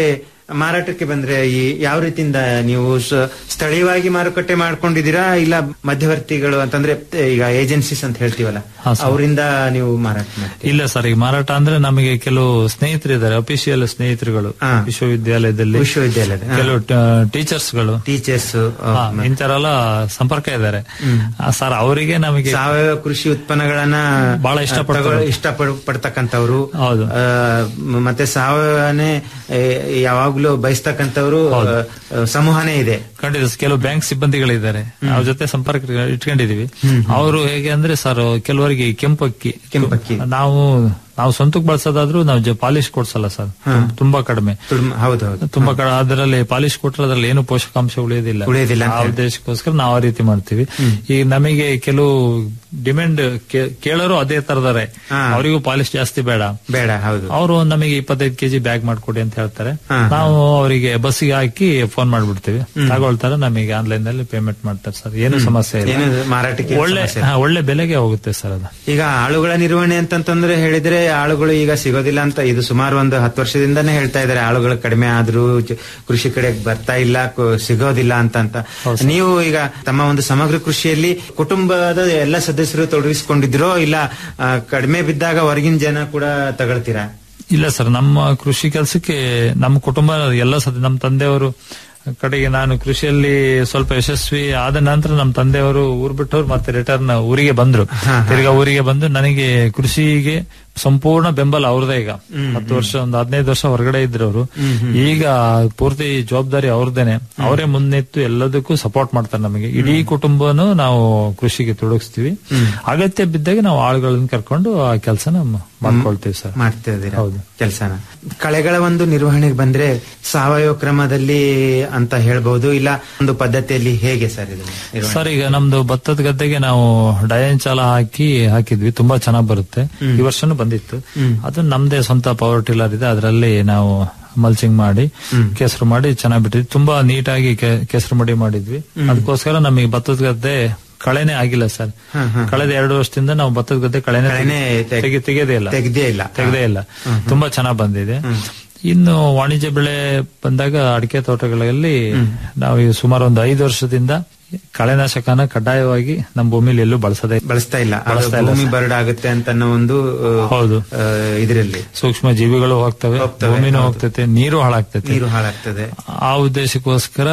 ಮಾರಾಟಕ್ಕೆ ಬಂದ್ರೆ ಈ ಯಾವ ರೀತಿಯಿಂದ ನೀವು ಸ- ಸ್ಥಳೀಯವಾಗಿ ಮಾರುಕಟ್ಟೆ ಮಾಡ್ಕೊಂಡಿದ್ದೀರಾ ಇಲ್ಲ ಮಧ್ಯವರ್ತಿಗಳು ಅಂತಂದ್ರೆ ಈಗ ಏಜೆನ್ಸೀಸ್ ಅಂತ ಹೇಳ್ತೀವಲ್ಲ ಹಾ, ಸರ್. ಅವರಿಂದ ನೀವು ಮಾರಾಟ ಮಾಡ್ತೀರಾ ಇಲ್ಲ ಸರ್ ಈಗ ಮಾರಾಟ ಅಂದ್ರೆ ನಮಗೆ ಕೆಲವು ಸ್ನೇಹಿತರು ಇದ್ದಾರೆ ಅಫಿಷಿಯಲ್ ಸ್ನೇಹಿತರುಗಳು ವಿಶ್ವವಿದ್ಯಾಲಯದಲ್ಲಿ ವಿಶ್ವವಿದ್ಯಾಲಯದ, ಹಾ. ಕೆಲವು ಟೀಚರ್ಸ್ಗಳು ಟೀಚರ್ಸ್ ಇಂಥವರೆಲ್ಲ ಸಂಪರ್ಕ ಇದ್ದಾರೆ ಆ, ಸರ್ ಅವರಿಗೆ ನಮಗೆ ಸಾವಯವ ಕೃಷಿ ಉತ್ಪನ್ನಗಳನ್ನ ಬಹಳ ಇಷ್ಟಪಡ್ತಾರೆ. ತಗೊಳ್- ಇಷ್ಟಪಡ್- ಪಡ್ತಕ್ಕಂಥವ್ರು ಹೌದು. ಆ, ಮ- ಮತ್ತೆ ಸಾವಯವನೇ ಏ, ಯಾವಾಗ್ಲೂ ಬಯಸ್ತಕ್ಕಂಥವ್ರು ಆ, ಸಮೂಹನೇ ಇದೆ ಖಂಡಿತ ಕೆಲವು ಬ್ಯಾಂಕ್ ಸಿಬ್ಬಂದಿಗಳಿದ್ದಾರೆ ಅವ್ರ ಜೊತೆ ಸಂಪರ್ಕ ಇಟ್ಕೊಂಡಿದೀವಿ ಅವರು ಹೇಗೆ ಅಂದ್ರೆ ಸರ್ ಕೆಲವರಿಗೆ ಕೆಂಪಕ್ಕಿ ಕೆಂಪಕ್ಕಿ ನಾವು ನಾವು ಸ್ವಂತಕ್ಕೆ ಬಳಸೋದಾದ್ರೂ ನಾವು ಪಾಲಿಶ್ ಕೊಡ್ಸಲ್ಲ ಸರ್ ತುಂಬಾ ಕಡಿಮೆ ಹೌದೌದು ತುಂಬಾ ಕಡೆ ಅದರಲ್ಲಿ ಪಾಲಿಶ್ ಕೊಟ್ಟರೆ ಅದ್ರಲ್ಲಿ ಏನು ಪೋಷಕಾಂಶ ಉಳಿಯೋದಿಲ್ಲ ಉಳಿಯೋದಿಲ್ಲ ಅಂತ ಆ ಹೇಳಿ. ಉದ್ದೇಶಕ್ಕೋಸ್ಕರ ನಾವು ಆ ರೀತಿ ಮಾಡ್ತೀವಿ ಈಗ ನಮಗೆ ಕೆಲವು ಡಿಮ್ಯಾಂಡ್ ಕೇಳೋರು ಅದೇ ತರದಾರೆ ಅವರಿಗೂ ಪಾಲಿಶ್ ಜಾಸ್ತಿ ಬೇಡ ಬೇಡ ಹೌದು ಅವರು ನಮಗೆ ಇಪ್ಪತ್ತೈದು ಕೆಜಿ ಬ್ಯಾಗ್ ಮಾಡ್ಕೊಡಿ ಅಂತ ಹೇಳ್ತಾರೆ ಹಾ, ನಾವು ಅವರಿಗೆ ಬಸ್ಸಿಗೆ ಹಾಕಿ ಫೋನ್ ಮಾಡ್ಬಿಡ್ತೀವಿ ತಗೊಳ್ತಾರೆ ನಮಗೆ ಆನ್ಲೈನ್ ನಲ್ಲಿ ಪೇಮೆಂಟ್ ಮಾಡ್ತಾರೆ ಸರ್ ಏನು ಸಮಸ್ಯೆ ಇಲ್ಲ ಏನು ಮಾರಾಟಕ್ಕೆ ಒಳ್ಳೆ ಸಮಸ್ಯೆ ಇಲ್ಲ. ಹಾ, ಒಳ್ಳೆ ಬೆಲೆಗೆ ಹೋಗುತ್ತೆ ಸರ್ ಅದು ಈಗ ಆಳುಗಳ ನಿರ್ವಹಣೆ ಅಂತಂತಂದ್ರೆ ಹೇಳಿದ್ರೆ ಆಳುಗಳು ಈಗ ಸಿಗೋದಿಲ್ಲ ಅಂತ ಇದು ಸುಮಾರು ಒಂದು ಹತ್ತು ವರ್ಷದಿಂದಾನೇ ಹೇಳ್ತಾ ಇದ್ದಾರೆ ಆಳುಗಳು ಕಡಿಮೆ ಆದ್ರೂ ಜ- ಕೃಷಿ ಕಡೆ ಬರ್ತಾ ಇಲ್ಲ ಕು- ಸಿಗೋದಿಲ್ಲ ಅಂತ ಅಂತ ನೀವು ಈಗ ತಮ್ಮ ಒಂದು ಸಮಗ್ರ ಕೃಷಿಯಲ್ಲಿ ಕುಟುಂಬದ ಎಲ್ಲ ಸದಸ್ಯರು ತೊಡಗಿಸಿಕೊಂಡಿದ್ರೋ ಇಲ್ಲ ಆ, ಕಡಿಮೆ ಬಿದ್ದಾಗ ಹೊರಗಿನ ಜನ ಕೂಡ ತಗೊಳ್ತೀರಾ ಇಲ್ಲ ಸರ್ ನಮ್ಮ ಕೃಷಿ ಕೆಲಸಕ್ಕೆ ನಮ್ಮ ಕುಟುಂಬ ಎಲ್ಲ ಸದ ನಮ್ಮ ತಂದೆಯವರು ಕಡೆಗೆ ನಾನು ಕೃಷಿಯಲ್ಲಿ ಸ್ವಲ್ಪ ಯಶಸ್ವಿ ಆದ ನಂತರ ನಮ್ಮ ತಂದೆಯವರು ಊರ್ ಬಿಟ್ಟವ್ರು ಮತ್ತೆ ರಿಟರ್ನ್ ಊರಿಗೆ ಬಂದ್ರು ತಿರ್ಗಾ ಊರಿಗೆ ಬಂದು ನನಗೆ ಕೃಷಿಗೆ ಸಂಪೂರ್ಣ ಬೆಂಬಲ ಅವ್ರದೇ ಈಗ ಹತ್ತು ವರ್ಷ ಒಂದು ಹದಿನೈದು ವರ್ಷ ಹೊರಗಡೆ ಇದ್ರು ಅವರು ಈಗ ಪೂರ್ತಿ ಜವಾಬ್ದಾರಿ ಅವ್ರದ್ದೇನೆ ಅವರೇ ಮುನ್ನೆತ್ತು ಎಲ್ಲದಕ್ಕೂ ಸಪೋರ್ಟ್ ಮಾಡ್ತಾರೆ ನಮಗೆ ಇಡೀ ಕುಟುಂಬನು ನಾವು ಕೃಷಿಗೆ ತೊಡಗಿಸ್ತೀವಿ ಅಗತ್ಯ ಬಿದ್ದಾಗ ನಾವು ಆಳುಗಳನ್ನ ಕರ್ಕೊಂಡು ಆ ಕೆಲಸನ ಮಾಡ್ಕೊಳ್ತೀವಿ ಸರ್ ಮಾಡ್ತಾ ಇದ್ದೀರಾ ಕೆಲಸನ ಕಳೆಗಳ ಒಂದು ನಿರ್ವಹಣೆಗೆ ಬಂದ್ರೆ ಸಾವಯವ ಕ್ರಮದಲ್ಲಿ ಅಂತ ಹೇಳ್ಬಹುದು ಇಲ್ಲ ಒಂದು ಪದ್ಧತಿಯಲ್ಲಿ ಹೇಗೆ ಸರ್ ಇದು ನಿರ್ವಹಣೆ? ಸರ್ ಈಗ ನಮ್ದು ಭತ್ತದ ಗದ್ದೆಗೆ ನಾವು ಡಯನ್ ಚಾಲ ಹಾಕಿ ಹಾಕಿದ್ವಿ ತುಂಬಾ ಚೆನ್ನಾಗಿ ಬರುತ್ತೆ ಈ ವರ್ಷನೂ ಬಂದಿತ್ತು ಅದು ನಮ್ದೇ ಸ್ವಂತ ಪವರ್ ಟಿಲ್ಲರ್ ಇದೆ ಅದರಲ್ಲಿ ನಾವು ಮಲ್ಚಿಂಗ್ ಮಾಡಿ ಕೆಸರು ಮಾಡಿ ಚೆನ್ನಾಗಿ ಬಿಟ್ಟಿದ್ವಿ ತುಂಬಾ ನೀಟಾಗಿ ಕೆ- ಕೆಸರು ಮಡಿ ಮಾಡಿದ್ವಿ ಅದಕ್ಕೋಸ್ಕರ ನಮಗೆ ಭತ್ತದ ಗದ್ದೆ ಕಳೆನೆ ಆಗಿಲ್ಲ ಸರ್ ಕಳೆದ ಎರಡು ವರ್ಷದಿಂದ ನಾವು ಭತ್ತದ ಗದ್ದೆ ಕಳೆನೆ ಕಳೆನೇ ತೆಗ್- ತೆಗೆ ತೆಗೆದೇ ಇಲ್ಲ ತೆಗ್ದೇ ಇಲ್ಲ. ತೆಗೆದೇ ಇಲ್ಲ ತುಂಬಾ ಚೆನ್ನಾಗಿ ಬಂದಿದೆ ಇನ್ನು ವಾಣಿಜ್ಯ ಬೆಳೆ ಬಂದಾಗ ಅಡಿಕೆ ತೋಟಗಳಲ್ಲಿ ನಾವು ಈ ಸುಮಾರು ಒಂದು ಐದು ವರ್ಷದಿಂದ ಕಳೆನಾಶಕನ ಕಡ್ಡಾಯವಾಗಿ ನಮ್ಮ ಭೂಮಿಲಿ ಎಲ್ಲೂ ಬಳಸದೆ ಬಳಸ್ತಾ ಇಲ್ಲ ಅದು ಬಳಸ್ತಾ ಇಲ್ಲ ಭೂಮಿ ಸರ್. ಬರಡಾಗುತ್ತೆ ಅಂತ ಅನ್ನೋ ಒಂದು ಆ, ಹೌದು ಆ, ಇದರಲ್ಲಿ ಸೂಕ್ಷ್ಮ ಜೀವಿಗಳು ಹೋಗ್ತವೆ ಭೂಮಿನೂ ಹೋಗ್ತೈತೆ ನೀರು ಹಾಳಾಗ್ತೈತೆ ನೀರು ಹಾಳಾಗ್ತದೆ ಆ ಉದ್ದೇಶಕ್ಕೋಸ್ಕರ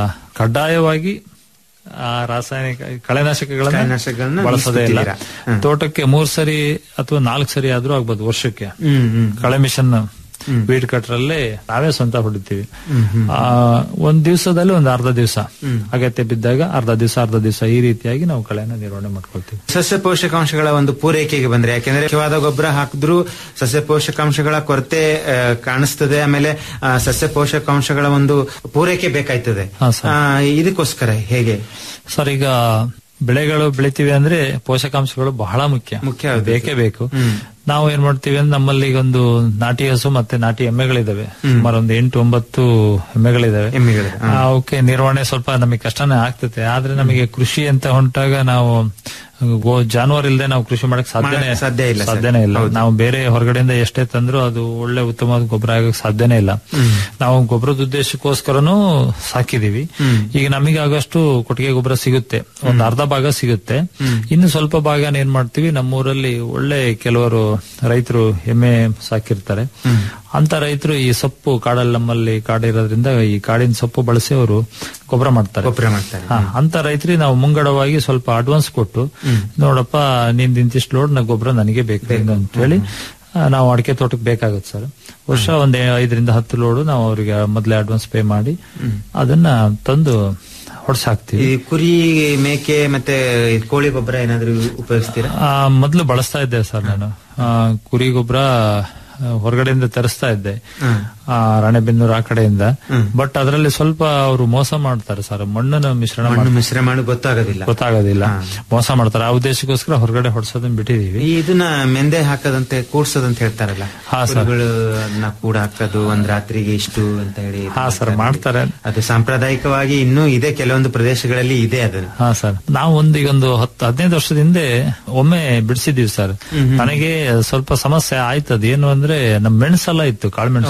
ಕಡ್ಡಾಯವಾಗಿ ಆ ರಾಸಾಯನಿಕ ಕಳೆನಾಶಕಗಳನ್ನ ಕಳೆನಾಶಕಗಳನ್ನ ಬಳಸೋದೇ ಇಲ್ಲ ನಿಲ್ಲಿಸ್ಬಿಟ್ಟಿದ್ದೀರಾ? ಹ್ಮ್. ತೋಟಕ್ಕೆ ಮೂರ್ ಸರಿ ಅಥವಾ ನಾಲ್ಕು ಸರಿ ಆದ್ರೂ ಆಗ್ಬೋದು ವರ್ಷಕ್ಕೆ ಹ್ಮ್ ಹ್ಮ್ ಕಳೆ ಮಿಷನ್ ವೀಡ್ ಕಟ್ರಲ್ಲಿ ನಾವೇ ಸ್ವಂತ ಹೊಡಿತೀವಿ ಹ್ಮ್, ಹ್ಮ್. ಆ, ಒಂದ್ ದಿವಸದಲ್ಲಿ ಒಂದ್ ಅರ್ಧ ದಿವಸ ಅಗತ್ಯ ಬಿದ್ದಾಗ ಅರ್ಧ ದಿವಸ ಅರ್ಧ ದಿವಸ ಈ ರೀತಿಯಾಗಿ ನಾವು ಕಳೆನ ನಿರ್ವಹಣೆ ಮಾಡ್ಕೊಳ್ತೀವಿ ಸಸ್ಯ ಪೋಷಕಾಂಶಗಳ ಒಂದು ಪೂರೈಕೆಗೆ ಬಂದ್ರೆ ಯಾಕೆಂದ್ರೆ ಮುಖ್ಯವಾದ ಗೊಬ್ಬರ ಹಾಕಿದ್ರು ಸಸ್ಯ ಪೋಷಕಾಂಶಗಳ ಕೊರತೆ ಆ, ಕಾಣಿಸ್ತದೆ ಆಮೇಲೆ ಆ, ಸಸ್ಯ ಪೋಷಕಾಂಶಗಳ ಒಂದು ಪೂರೈಕೆ ಬೇಕಾಯ್ತದೆ ಹಾ, ಸರ್. ಆ, ಇದಕ್ಕೋಸ್ಕರ ಹೇಗೆ ಸರ್ ಈಗ ಬೆಳೆಗಳು ಬೆಳಿತೀವಿ ಅಂದ್ರೆ ಪೋಷಕಾಂಶಗಳು ಬಹಳ ಮುಖ್ಯ ಮುಖ್ಯ ಹೌದು. ಬೇಕೇ ಬೇಕು ನಾವು ಏನ್ ಮಾಡ್ತೀವಿ ಅಂದ್ರೆ ನಮ್ಮಲ್ಲಿ ಈಗ ಒಂದು ನಾಟಿ ಹಸು ಮತ್ತೆ ನಾಟಿ ಎಮ್ಮೆಗಳಿದಾವೆ ಸುಮಾರು ಒಂದು ಎಂಟು ಒಂಬತ್ತು ಎಮ್ಮೆಗಳಿದಾವೆ ಎಮ್ಮೆಗಳು, ಹಾ. ಆ, ಅವಕ್ಕೆ ನಿರ್ವಹಣೆ ಸ್ವಲ್ಪ ನಮಗೆ ಕಷ್ಟನೇ ಆಗ್ತದೆ ಆದ್ರೆ ನಮಗೆ ಕೃಷಿ ಅಂತ ಹೊಂಟಾಗ ನಾವು ಗೋ ಜಾನುವಾರು ಇಲ್ಲದೆ ನಾವು ಕೃಷಿ ಮಾಡಕ್ ಸಾಧ್ಯನೇ ಮಾಡಕ್ ಸಾಧ್ಯ ಇಲ್ಲ ಸರ್. ಸಾಧ್ಯನೇ ಇಲ್ಲ ನಾವು ಬೇರೆ ಹೊರಗಡೆಯಿಂದ ಎಷ್ಟೇ ತಂದ್ರು ಅದು ಒಳ್ಳೆ ಉತ್ತಮವಾದ ಗೊಬ್ಬರ ಆಗಕ್ ಸಾಧ್ಯನೇ ಇಲ್ಲ ನಾವು ಗೊಬ್ಬರದ ಉದ್ದೇಶಕ್ಕೋಸ್ಕರನೂ ಸಾಕಿದೀವಿ ಈಗ ನಮಗೆ ಆಗಷ್ಟು ಕೊಟ್ಟಿಗೆ ಗೊಬ್ಬರ ಸಿಗುತ್ತೆ ಒಂದು ಅರ್ಧ ಭಾಗ ಸಿಗುತ್ತೆ ಇನ್ನು ಸ್ವಲ್ಪ ಭಾಗ ಏನ್ ಮಾಡ್ತೀವಿ ನಮ್ಮೂರಲ್ಲಿ ಒಳ್ಳೆ ಕೆಲವರು ರೈತರು ಎಮ್ಮೆ ಸಾಕಿರ್ತಾರೆ ಅಂತ ರೈತರು ಈ ಸೊಪ್ಪು ಕಾಡಲ್ಲಿ ನಮ್ಮಲ್ಲಿ ಕಾಡಿರೋದ್ರಿಂದ ಈ ಕಾಡಿನ ಸೊಪ್ಪು ಬಳಸಿ ಅವರು ಗೊಬ್ಬರ ಮಾಡ್ತಾರೆ ಗೊಬ್ಬರ ಮಾಡ್ತಾರೆ ಹಾ, ಅಂತ ರೈತರಿಗೆ ನಾವು ಮುಂಗಡವಾಗಿ ಸ್ವಲ್ಪ ಅಡ್ವಾನ್ಸ್ ಕೊಟ್ಟು ನೋಡಪ್ಪ ನಿಂದ ಇಂತಿಷ್ಟು ಲೋಡ್ ನ ಗೊಬ್ಬರ ನನಗೆ ಬೇಕು ಅಂತ ಹೇಳಿ ಆ, ನಾವು ಅಡಿಕೆ ತೋಟಕ್ಕೆ ಬೇಕಾಗುತ್ತೆ ಸರ್ ವರ್ಷ ಒಂದ್ ಐದರಿಂದ ಹತ್ತು ಲೋಡು ನಾವು ಅವರಿಗೆ ಮೊದಲೇ ಅಡ್ವಾನ್ಸ್ ಪೇ ಮಾಡಿ ಅದನ್ನ ತಂದು ಹೊಡ್ಸಾಕ್ತಿವಿ ಈ ಕುರಿ ಮೇಕೆ ಮತ್ತೆ ಈ ಕೋಳಿ ಗೊಬ್ಬರ ಏನಾದ್ರು ಉಪಯೋಗಿಸ್ತೀರಾ ಆ, ಮೊದ್ಲು ಬಳಸ್ತಾ ಇದ್ದೆ ಸರ್ ನಾನು ಆ, ಕುರಿ ಗೊಬ್ಬರ ಹೊರಗಡೆಯಿಂದ ತರಿಸ್ತಾ ಇದ್ದೆ ಆ, ರಾಣೆಬೆನ್ನೂರು ಆ ಕಡೆಯಿಂದ ಬಟ್ ಅದರಲ್ಲಿ ಸ್ವಲ್ಪ ಅವರು ಮೋಸ ಮಾಡ್ತಾರೆ ಸರ್ ಮಣ್ಣನ್ನು ಮಿಶ್ರಣ ಮಣ್ಣು ಮಾಡ್ತಾರೆ. ಮಿಶ್ರ ಮಾಡಿ ಗೊತ್ತಾಗೋದಿಲ್ಲ ಗೊತ್ತಾಗೋದಿಲ್ಲ ಮೋಸ ಮಾಡ್ತಾರೆ ಆ ಉದ್ದೇಶಕ್ಕೋಸ್ಕರ ಹೊರಗಡೆ ಹೊಡ್ಸೋದನ್ನ ಬಿಟ್ಟಿದೀವಿ ಈ ಇದನ್ನ ಮೆಂದೆ ಹಾಕದಂತೆ ಕೂಡ್ಸೋದಂತ ಹೇಳ್ತಾರಲ್ಲ ಹಾ, ಸರ್. ಕುರಿಗಳು ಅದನ್ನ ಕೂಡ ಹಾಕೋದು ಒಂದ್ ರಾತ್ರಿಗೆ ಇಷ್ಟು ಅಂತ ಹೇಳಿ ಹಾ ಸರ್ ಮಾಡ್ತಾರೆ ಅದು ಸಾಂಪ್ರದಾಯಿಕವಾಗಿ ಇನ್ನೂ ಇದೆ ಕೆಲವೊಂದು ಪ್ರದೇಶಗಳಲ್ಲಿ ಇದೆ ಅದನ್ನು ಹಾ ಸರ್ ನಾವು ಒಂದು ಈಗ ಒಂದು ಹತ್ತು ಹದಿನೈದು ವರ್ಷದ ಹಿಂದೆ ಒಮ್ಮೆ ಬಿಡಿಸಿದೀವಿ ಸರ್ ನನಗೆ ಸ್ವಲ್ಪ ಸಮಸ್ಯೆ ಆಯ್ತು ಅದೇನು ಅಂದ್ರೆ ನಮ್ ಮೆಣಸೆಲ್ಲ ಇತ್ತು ಕಾಳು ಮೆಣಸು Okay.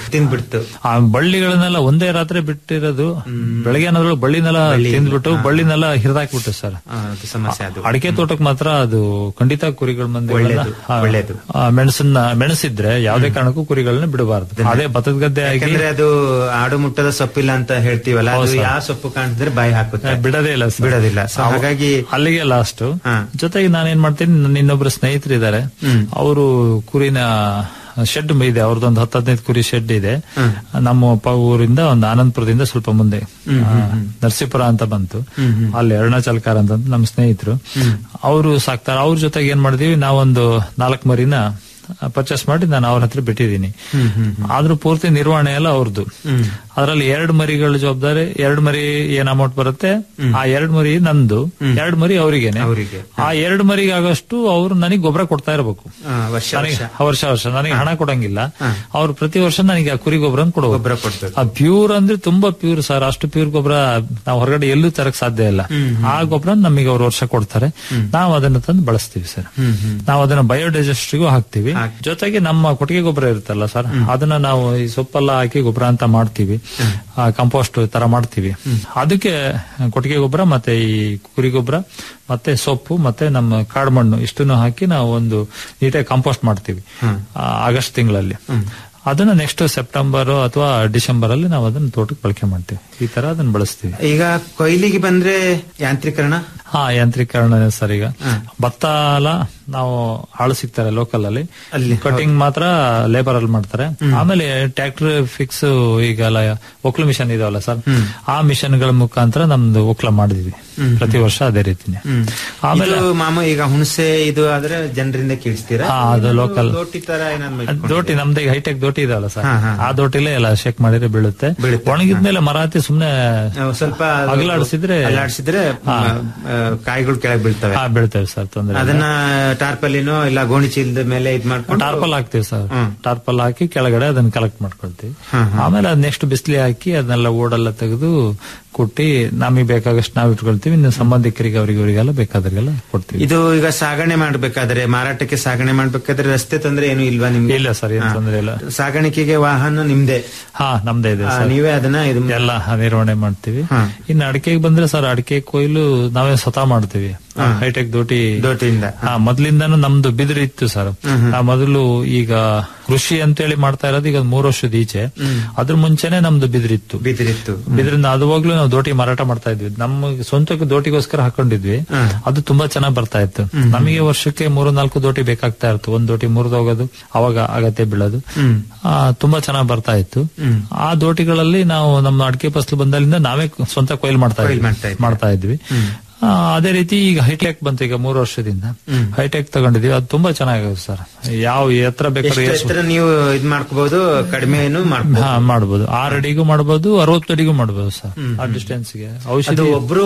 ತಿಂದ್ಬಿಡ್ತು ಆ ಬಳ್ಳಿಗಳನ್ನೆಲ್ಲ ಒಂದೇ ರಾತ್ರಿ ಬಿಟ್ಟಿರೋದು ಬೆಳಗ್ಗೆ ಏನಾದ್ರು ಬಳ್ಳಿನೆಲ್ಲ ತಿಂದ್ಬಿಟ್ಟು ಬಳ್ಳಿನೆಲ್ಲ ಹಿರಿದಾಕ್ಬಿಟ್ಟು ಸರ್ ಆ, ಅದು ಸಮಸ್ಯೆ ಅದು ಅಡಿಕೆ ತೋಟಕ್ಕೆ ಮಾತ್ರ ಅದು ಖಂಡಿತ ಕುರಿಗಳ ಮಂದಿ ಒಳ್ಳೇದು, ಒಳ್ಳೇದು. ಮೆಣಸನ್ನ ಮೆಣಸಿದ್ರೆ ಯಾವುದೇ ಕಾರಣಕ್ಕೂ ಕುರಿಗಳನ್ನ ಬಿಡಬಾರ್ದು ಅದೇ ಭತ್ತದ ಗದ್ದೆ ಆಗಿ ಯಾಕಂದ್ರೆ ಅದು ಆಡು ಮುಟ್ಟದ ಸೊಪ್ಪಿಲ್ಲ ಅಂತ ಹೇಳ್ತೀವಲ್ಲ ಅದು ಹೌದು ಸರ್. ಯಾವ ಸೊಪ್ಪು ಕಾಣಿಸಿದ್ರೆ ಬಾಯಿ ಹಾಕುತ್ತೆ ಬಿಡದೇ ಇಲ್ಲ ಸರ್ ಬಿಡೋದಿಲ್ಲ ಸೊ ಅವ- ಹಾಗಾಗಿ ಅಲ್ಲಿಗೆ ಲಾಸ್ಟ್ ಜೊತೆಗೆ ನಾನೇನ್ ಮಾಡ್ತೀನಿ ನನ್ನ ಇನ್ನೊಬ್ರು ಸ್ನೇಹಿತರಿದ್ದಾರೆ ಅವರು ಕುರಿನ ಶೆಡ್ ಇದೆ ಅವ್ರದ್ದೊಂದು ಹತ್ತು ಹದಿನೈದು ಕುರಿ ಶೆಡ್ ಇದೆ ನಮ್ಮ ಪ ಊರಿಂದ ಒಂದು ಆನಂದಪುರದಿಂದ ಸ್ವಲ್ಪ ಮುಂದೆ ಆ, ನರಸೀಪುರ ಅಂತ ಬಂತು ಅಲ್ಲಿ ಅರುಣಾಚಲ್ಕಾರ ಅಂತ ನಮ್ಮ ಸ್ನೇಹಿತರು ಅವರು ಸಾಕ್ತಾರೆ ಅವ್ರ ಜೊತೆಗೆ ಏನ್ ಮಾಡಿದೀವಿ ನಾವೊಂದು ನಾಲ್ಕು ಮರಿನ ಪರ್ಚೇಸ್ ಮಾಡಿ ನಾನು ಅವ್ರ ಹತ್ರ ಬಿಟ್ಟಿದ್ದೀನಿ ಆದ್ರೂ ಪೂರ್ತಿ ನಿರ್ವಹಣೆ ಎಲ್ಲ ಅವ್ರದ್ದು ಅದರಲ್ಲಿ ಎರಡು ಮರಿಗಳ ಜವಾಬ್ದಾರಿ ಎರಡು ಮರಿ ಏನ್ ಅಮೌಂಟ್ ಬರುತ್ತೆ ಆ ಎರಡು ಮರಿ ನಂದು ಎರಡು ಮರಿ ಅವರಿಗೇನೆ ಆ ಎರಡು ಮರಿಗೆ ಆಗಷ್ಟು ಅವ್ರು ನನಗೆ ಗೊಬ್ಬರ ಕೊಡ್ತಾ ಇರಬೇಕು ಆ, ವರ್ಷ ನನಗೆ ವರ್ಷ ವರ್ಷ ವರ್ಷ ನನಗೆ ಹಣ ಕೊಡಂಗಿಲ್ಲ ಅವ್ರು ಪ್ರತಿ ವರ್ಷ ನನಗೆ ಆ ಕುರಿ ಗೊಬ್ಬರ ಕೊಡುವ ಗೊಬ್ಬರ ಕೊಡ್ಬೇಕು ಆ ಪ್ಯೂರ್ ಅಂದ್ರೆ ತುಂಬಾ ಪ್ಯೂರ್ ಸರ್ ಅಷ್ಟು ಪ್ಯೂರ್ ಗೊಬ್ಬರ ನಾವು ಹೊರಗಡೆ ಎಲ್ಲೂ ತರಕ್ ಸಾಧ್ಯ ಇಲ್ಲ ಆ ಗೊಬ್ಬರ ನಮಗೆ ಅವ್ರು ವರ್ಷ ಕೊಡ್ತಾರೆ ನಾವು ಅದನ್ನ ತಂದು ಬಳಸ್ತೀವಿ ಸರ್ ನಾವು ಅದನ್ನ ಬಯೋಡೈಜೆಸ್ಟ್ರಿಗೂ ಹಾಕ್ತಿವಿ ಜೊತೆಗೆ ನಮ್ಮ ಕೊಟ್ಟಿಗೆ ಗೊಬ್ಬರ ಇರುತ್ತಲ್ಲ ಸರ್ ಅದನ್ನ ನಾವು ಈ ಸೊಪ್ಪೆಲ್ಲ ಹಾಕಿ ಗೊಬ್ಬರ ಅಂತ ಮಾಡ್ತೀವಿ ಕಂಪೋಸ್ಟ್ ತರ ಮಾಡ್ತೀವಿ ಅದಕ್ಕೆ ಕೊಟ್ಟಿಗೆ ಗೊಬ್ಬರ ಮತ್ತೆ ಈ ಕುರಿ ಗೊಬ್ಬರ ಮತ್ತೆ ಸೊಪ್ಪು ಮತ್ತೆ ನಮ್ಮ ಕಾಡು ಮಣ್ಣು ಇಷ್ಟನ್ನು ಹಾಕಿ ನಾವು ಒಂದು ನೀಟಾಗಿ ಕಂಪೋಸ್ಟ್ ಮಾಡ್ತೀವಿ ಆ, ಆಗಸ್ಟ್ ತಿಂಗಳಲ್ಲಿ ಅದನ್ನ ನೆಕ್ಸ್ಟ್ ಸೆಪ್ಟೆಂಬರ್ ಅಥವಾ ಡಿಸೆಂಬರ್ ಅಲ್ಲಿ ನಾವು ಅದನ್ನ ತೋಟಕ್ಕೆ ಬಳಕೆ ಮಾಡ್ತೀವಿ ಈ ತರ ಅದನ್ನ ಬಳಸ್ತೀವಿ ಈಗ ಕೊಯ್ಲಿಗೆ ಬಂದ್ರೆ ಯಾಂತ್ರೀಕರಣ ಹಾ ಯಾಂತ್ರೀಕರಣ ಸರ್ ಈಗ ಭತ್ತ ಎಲ್ಲ ನಾವು ಆಳು ಸಿಗ್ತಾರೆ ಲೋಕಲ್ ಅಲ್ಲಿ ಕಟಿಂಗ್ ಮಾತ್ರ ಲೇಬರ್ ಅಲ್ಲಿ ಮಾಡ್ತಾರೆ ಆಮೇಲೆ ಟ್ರ್ಯಾಕ್ಟರ್ ಫಿಕ್ಸ್ ಈಗ ಎಲ್ಲ ಒಕ್ಲು ಮಿಷನ್ ಇದಾವಲ್ಲ ಸರ್ ಆ ಮಿಷನ್ ಗಳ ಮುಖಾಂತರ ನಮ್ದು ಒಕ್ಲ ಮಾಡಿದ್ವಿ ಪ್ರತಿ ವರ್ಷ ಅದೇ ರೀತಿನೇ ಆಮೇಲೆ ಇದು ಮಾಮ ಈಗ ಹುಣಸೆ ಇದು ಆದ್ರೆ ಜನರಿಂದ ಕೀಳಿಸ್ತೀರಾ ಹಾ, ಅದು local. ದೋಟಿ ತರ ಏನಾದ್ರು ಅದ್ ದೋಟಿ ನಮ್ದು ಈಗ ಹೈಟೆಕ್ ದೋಟಿ ಇದಾವಲ್ಲ ಸರ್ ಹಾ, ಹಾ. ಆ ದೋಟಿಲೇ ಎಲ್ಲ ಶೇಕ್ ಮಾಡಿದ್ರೆ ಬೀಳುತ್ತೆ ಒಣಗಿದ್ಮೇಲೆ ಮರ ಹತ್ತಿ ಸುಮ್ನೆ ನಾವು ಸ್ವಲ್ಪ ಅಗಲಾಡಿಸಿದ್ರೆ ಅಲ್ಲಾಡ್ಸಿದ್ರೆ ಹಾ. ಆ, ಕಾಯಿಗಳು ಕೆಳಗೆ ಬೀಳ್ತವೆ ಹಾ ಬೀಳ್ತೇವೆ ಸರ್ ತೊಂದ್ರೆ ಇಲ್ಲ. ಅದನ್ನ ಟಾರ್ಪಲಿನೋ ಇಲ್ಲ ಗೋಣಿ ಚೀಲದ ಮೇಲೆ ಇದ್ ಮಾಡ್ಕೊಂಡು ಟಾರ್ಪಲ್ ಹಾಕ್ತಿವಿ ಸರ್ ಟಾರ್ಪಲ್ ಹಾಕಿ ಕೆಳಗಡೆ ಅದನ್ನ ಕಲೆಕ್ಟ್ ಮಾಡ್ಕೊಳ್ತೀವಿ ಹಾ, ಹಾ. ಆಮೇಲೆ ಅದ್ ನೆಕ್ಸ್ಟ್ ಬಿಸಿಲಿ ಹಾಕಿ ಅದನ್ನೆಲ್ಲ ಓಡೆಲ್ಲ ತೆಗೆದು ಕುಟ್ಟಿ ನಮಗೆ ಬೇಕಾಗಷ್ಟು ನಾವು ಇಟ್ಕೊಳ್ತೀವಿ ಇನ್ನು ಸಂಬಂಧಿಕರಿಗೆ ಅವರಿಗೆ ಇವರಿಗೆಲ್ಲ ಬೇಕಾದ್ರಿಗೆಲ್ಲ ಕೊಡ್ತೀವಿ ಇದು ಈಗ ಸಾಗಣೆ ಮಾಡ್ಬೇಕಾದ್ರೆ ಮಾರಾಟಕ್ಕೆ ಸಾಗಣೆ ಮಾಡ್ಬೇಕಾದ್ರೆ ರಸ್ತೆ ತೊಂದ್ರೆ ಏನು ಇಲ್ವಾ ನಿಮ್ಗೆ ಇಲ್ಲ ಸರ್ ಏನ್ ಹಾ. ತೊಂದ್ರೆ ಇಲ್ಲ ಸಾಗಾಣಿಕೆಗೆ ವಾಹನ ನಿಮ್ದೇ ಹಾ ನಮ್ದೇ ಇದೆ ಆ, ಸರ್ ನೀವೇ ಅದನ್ನ ಇದು ಎಲ್ಲ ನಿರ್ವಹಣೆ ಮಾಡ್ತೀವಿ ಹಾ. ಇನ್ನು ಅಡಿಕೆಗೆ ಬಂದ್ರೆ ಸರ್ ಅಡಿಕೆ ಕೊಯ್ಲು ನಾವೇ ಸ್ವತಃ ಮಾಡ್ತೀವಿ ಹೈಟೆಕ್ ದೋಟಿ ದೋಟಿಯಿಂದ ಹಾ ಮೊದ್ಲಿಂದಾನು ನಮ್ದು ಬಿದಿರು ಇತ್ತು ಸರ್ ಆ ಮೊದಲು ಈಗ ಕೃಷಿ ಅಂತೇಳಿ ಮಾಡ್ತಾ ಇರೋದು ಈಗ ಮೂರು ವರ್ಷದ ಈಚೆ ಅದ್ರ ಮುಂಚೆನೆ ನಮ್ದು ಬಿದಿರಿತ್ತು ಬಿದಿರಿತ್ತು ಬಿದ್ರಿಂದ ಅದುವಾಗ್ಲೂ ನಾವು ದೋಟಿ ಮಾರಾಟ ಮಾಡ್ತಾ ಇದ್ವಿ ನಮ್ಮ ಸ್ವಂತಕ್ಕೆ ದೋಟಿಗೋಸ್ಕರ ಹಾಕೊಂಡಿದ್ವಿ ಅದು ತುಂಬಾ ಚೆನ್ನಾಗಿ ಬರ್ತಾ ಇತ್ತು ನಮಗೆ ವರ್ಷಕ್ಕೆ ಮೂರು ನಾಲ್ಕು ದೋಟಿ ಬೇಕಾಗ್ತಾ ಇತ್ತು ಒಂದ್ ದೋಟಿ ಮುರಿದೋಗೋದು ಅವಾಗ ಅಗತ್ಯ ಬೀಳೋದು ಆ, ತುಂಬಾ ಚೆನ್ನಾಗಿ ಬರ್ತಾ ಇತ್ತು ಆ ದೋಟಿಗಳಲ್ಲಿ ನಾವು ನಮ್ಮ ಅಡಿಕೆ ಫಸಲು ಬಂದಲ್ಲಿಂದ ನಾವೇ ಸ್ವಂತ ಕೊಯ್ಲು ಮಾಡ್ತಾ ಕೊಯ್ಲು ಇದ್ವಿ ಮಾಡ್ತಾ ಇದ್ವಿ. ಮಾಡ್ತಾ ಇದ್ವಿ ಆ, ಅದೇ ರೀತಿ ಈಗ ಹೈಟೆಕ್ ಬಂತು ಈಗ ಮೂರು ವರ್ಷದಿಂದ ಹೈಟೆಕ್ ತಗೊಂಡಿದೀವಿ ಅದು ತುಂಬಾ ಚೆನ್ನಾಗಿದೆ ಸರ್ ಯಾವ ಎತ್ತರ ಬೇಕಾದ್ರೆ ಎಷ್ಟು ಏರ್ಸ್- ಎತ್ತರ ನೀವು ಇದ್ ಮಾಡ್ಕೋಬಹುದು ಕಡಿಮೆನು ಮಾಡ್ಬೋದು ಹಾ ಮಾಡ್ಬೋದು ಆರು ಅಡಿಗೂ ಮಾಡ್ಬೋದು ಅರವತ್ತು ಅಡಿಗೂ ಮಾಡ್ಬೋದು ಸರ್ ಆ ಡಿಸ್ಟೆನ್ಸ್ ಗೆ ಅದು ಔಷಧಿ ಒಬ್ರು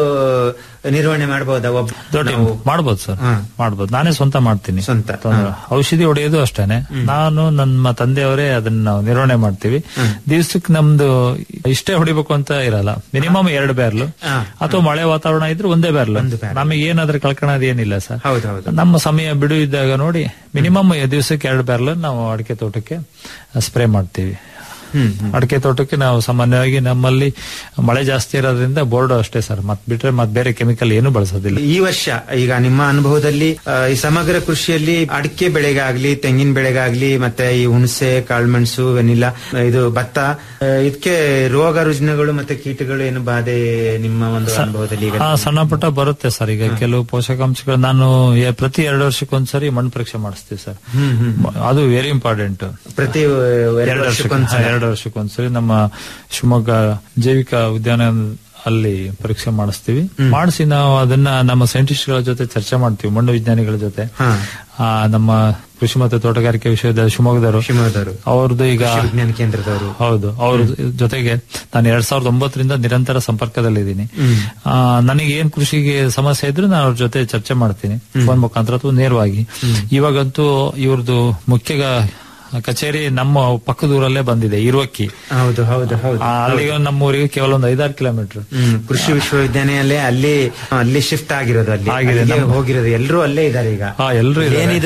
ನಿರ್ವಹಣೆ ಮಾಡಬಹುದಾ ಒಬ್ಬ ದೊಡ್ಡ ಮಾಡ್ಬೋದು ಸರ್ ಹಾ. ಮಾಡ್ಬೋದು ನಾನೇ ಸ್ವಂತ ಮಾಡ್ತೀನಿ ಸ್ವಂತ, ತೊಂದ್ರೆ- ಔಷಧಿ ಹೊಡೆಯೋದು ಅಷ್ಟೇನೆ ನಾನು ನಮ್ಮ ತಂದೆಯವರೇ ಅದನ್ನ ನಾವು ನಿರ್ವಹಣೆ ಮಾಡ್ತೀವಿ ದಿವ್ಸಕ್ಕೆ ನಮ್ದು ಇಷ್ಟೇ ಹೊಡಿಬೇಕು ಅಂತ ಇರಲ್ಲ ಮಿನಿಮಮ್ ಎರಡು ಬ್ಯಾರ್ಲು ಅಥವಾ ಮಳೆ ವಾತಾವರಣ ಇದ್ರೆ ಒಂದೇ ಬ್ಯಾರ್ಲು ನಮಗೆ ಏನಾದ್ರೂ ಕಳ್ಕೊಳ್ಳೋದು ಏನಿಲ್ಲ ಸರ್ ಹೌದೌದು ನಮ್ಮ ಸಮಯ ಬಿಡು ಇದ್ದಾಗ ನೋಡಿ ಮಿನಿಮಮ್ ದಿವಸಕ್ಕೆ ಎರಡು ಬ್ಯಾರ್ಲ್ ನಾವು ಅಡಿಕೆ ತೋಟಕ್ಕೆ ಸ್ಪ್ರೇ ಮಾಡ್ತೀವಿ ಅಡಿಕೆ ತೋಟಕ್ಕೆ ನಾವು ಸಾಮಾನ್ಯವಾಗಿ ನಮ್ಮಲ್ಲಿ ಮಳೆ ಜಾಸ್ತಿ ಇರೋದ್ರಿಂದ ಬೋರ್ಡ್ ಅಷ್ಟೇ ಸರ್ ಮತ್ ಬಿಟ್ರೆ ಮತ್ ಬೇರೆ ಕೆಮಿಕಲ್ ಏನು ಬಳಸೋದಿಲ್ಲ ಈ ವರ್ಷ ಈಗ ನಿಮ್ಮ ಅನುಭವದಲ್ಲಿ ಆ, ಈ ಸಮಗ್ರ ಕೃಷಿಯಲ್ಲಿ ಅಡಿಕೆ ಬೆಳೆಗಾಗ್ಲಿ ತೆಂಗಿನ ಬೆಳೆಗಾಗ್ಲಿ ಮತ್ತೆ ಈ ಹುಣಸೆ ಕಾಳುಮೆಣಸು ವೆನಿಲಾ ಆ, ಇದು ಭತ್ತ ಆ, ಇದಕ್ಕೆ ರೋಗ ರುಜಿನಗಳು ಮತ್ತೆ ಕೀಟಗಳು ಏನು ಬಾಧೆ ನಿಮ್ಮ ಒಂದು ಅನುಭವದಲ್ಲಿ ಈಗ ಹಾ ಸಣ್ಣ ಪುಟ್ಟ ಬರುತ್ತೆ ಸರ್ ಈಗ ಕೆಲವು ಪೋಷಕಾಂಶಗಳು ನಾನು ಎ- ಪ್ರತಿ ಎರಡು ವರ್ಷಕ್ಕೊಂದ್ಸರಿ ಮಣ್ಣು ಪರೀಕ್ಷೆ ಮಾಡಿಸ್ತೀವಿ ಸರ್ ಹ್ಮ್, ಹ್ಮ್. ಅದು ವೆರಿ ಇಂಪಾರ್ಟೆಂಟ್ ಪ್ರತಿ ಆ, ಎರಡು ವರ್ಷಕ್ಕೊಂದ್ಸಲ. ಎರಡು ವರ್ಷಕ್ಕೊಂದ್ಸರಿ ನಮ್ಮ ಶಿವಮೊಗ್ಗ ಜೈವಿಕ ಉದ್ಯಾನ ಅಲ್ಲಿ ಪರೀಕ್ಷೆ ಮಾಡಿಸ್ತೀವಿ ಮಾಡಿಸಿ ನಾವು ಅದನ್ನ ನಮ್ಮ ಸೈಂಟಿಸ್ಟ್ಗಳ ಜೊತೆ ಚರ್ಚೆ ಮಾಡ್ತೀವಿ ಮಣ್ಣು ವಿಜ್ಞಾನಿಗಳ ಜೊತೆ ಆ, ನಮ್ಮ ಕೃಷಿ ಮತ್ತು ತೋಟಗಾರಿಕೆ ವಿಶ್ವವಿದ್ಯಾಲಯ ಶಿವಮೊಗ್ಗದವರು ಶಿವಮೊಗ್ಗದವರು ಅವ್ರದ್ದು ಈಗ ಕೃಷಿ ವಿಜ್ಞಾನ ಕೇಂದ್ರದವರು ಹೌದು ಅವ್ರ ಜೊತೆಗೆ ನಾನು ಎರಡ್ ಸಾವಿರದ ಒಂಬತ್ತರಿಂದ ನಿರಂತರ ಸಂಪರ್ಕದಲ್ಲಿದ್ದೀನಿ ಆ, ನನಗೆ ಏನ್ ಕೃಷಿಗೆ ಸಮಸ್ಯೆ ಇದ್ರು ನಾನು ಅವ್ರ ಜೊತೆ ಚರ್ಚೆ ಮಾಡ್ತೀನಿ ಫೋನ್ ಮುಖಾಂತರ ಅಥವಾ ನೇರವಾಗಿ ಇವಾಗಂತೂ ಇವ್ರದ್ದು ಮುಖ್ಯ ಕಚೇರಿ ನಮ್ಮ ಪಕ್ಕದ ಊರಲ್ಲೇ ಬಂದಿದೆ ಇರುವಕ್ಕಿ ಹೌದು ಹೌದು ಹೌದು ಆ, ಅಲ್ಲಿಗೆ ನಮ್ಮ ಊರಿಗೆ ಕೇವಲ ಒಂದು ಐದಾರು ಕಿಲೋಮೀಟರ್ ಹ್ಮ್ ಕೃಷಿ ವಿಶ್ವವಿದ್ಯಾಲಯ ಅಲ್ಲಿ ಅಲ್ಲಿ ಶಿಫ್ಟ್ ಆಗಿರೋದು ಅಲ್ಲಿ ಆಗಿದೆ, ಅಲ್ಲಿಗೆ ನಮ್ಮ- ಹೋಗಿರೋದು ಎಲ್ಲರೂ ಅಲ್ಲೇ ಇದ್ದಾರೆ ಈಗ ಹಾ, ಎಲ್ರೂ ಇದ್ದಾರೆ. ಏನಿದು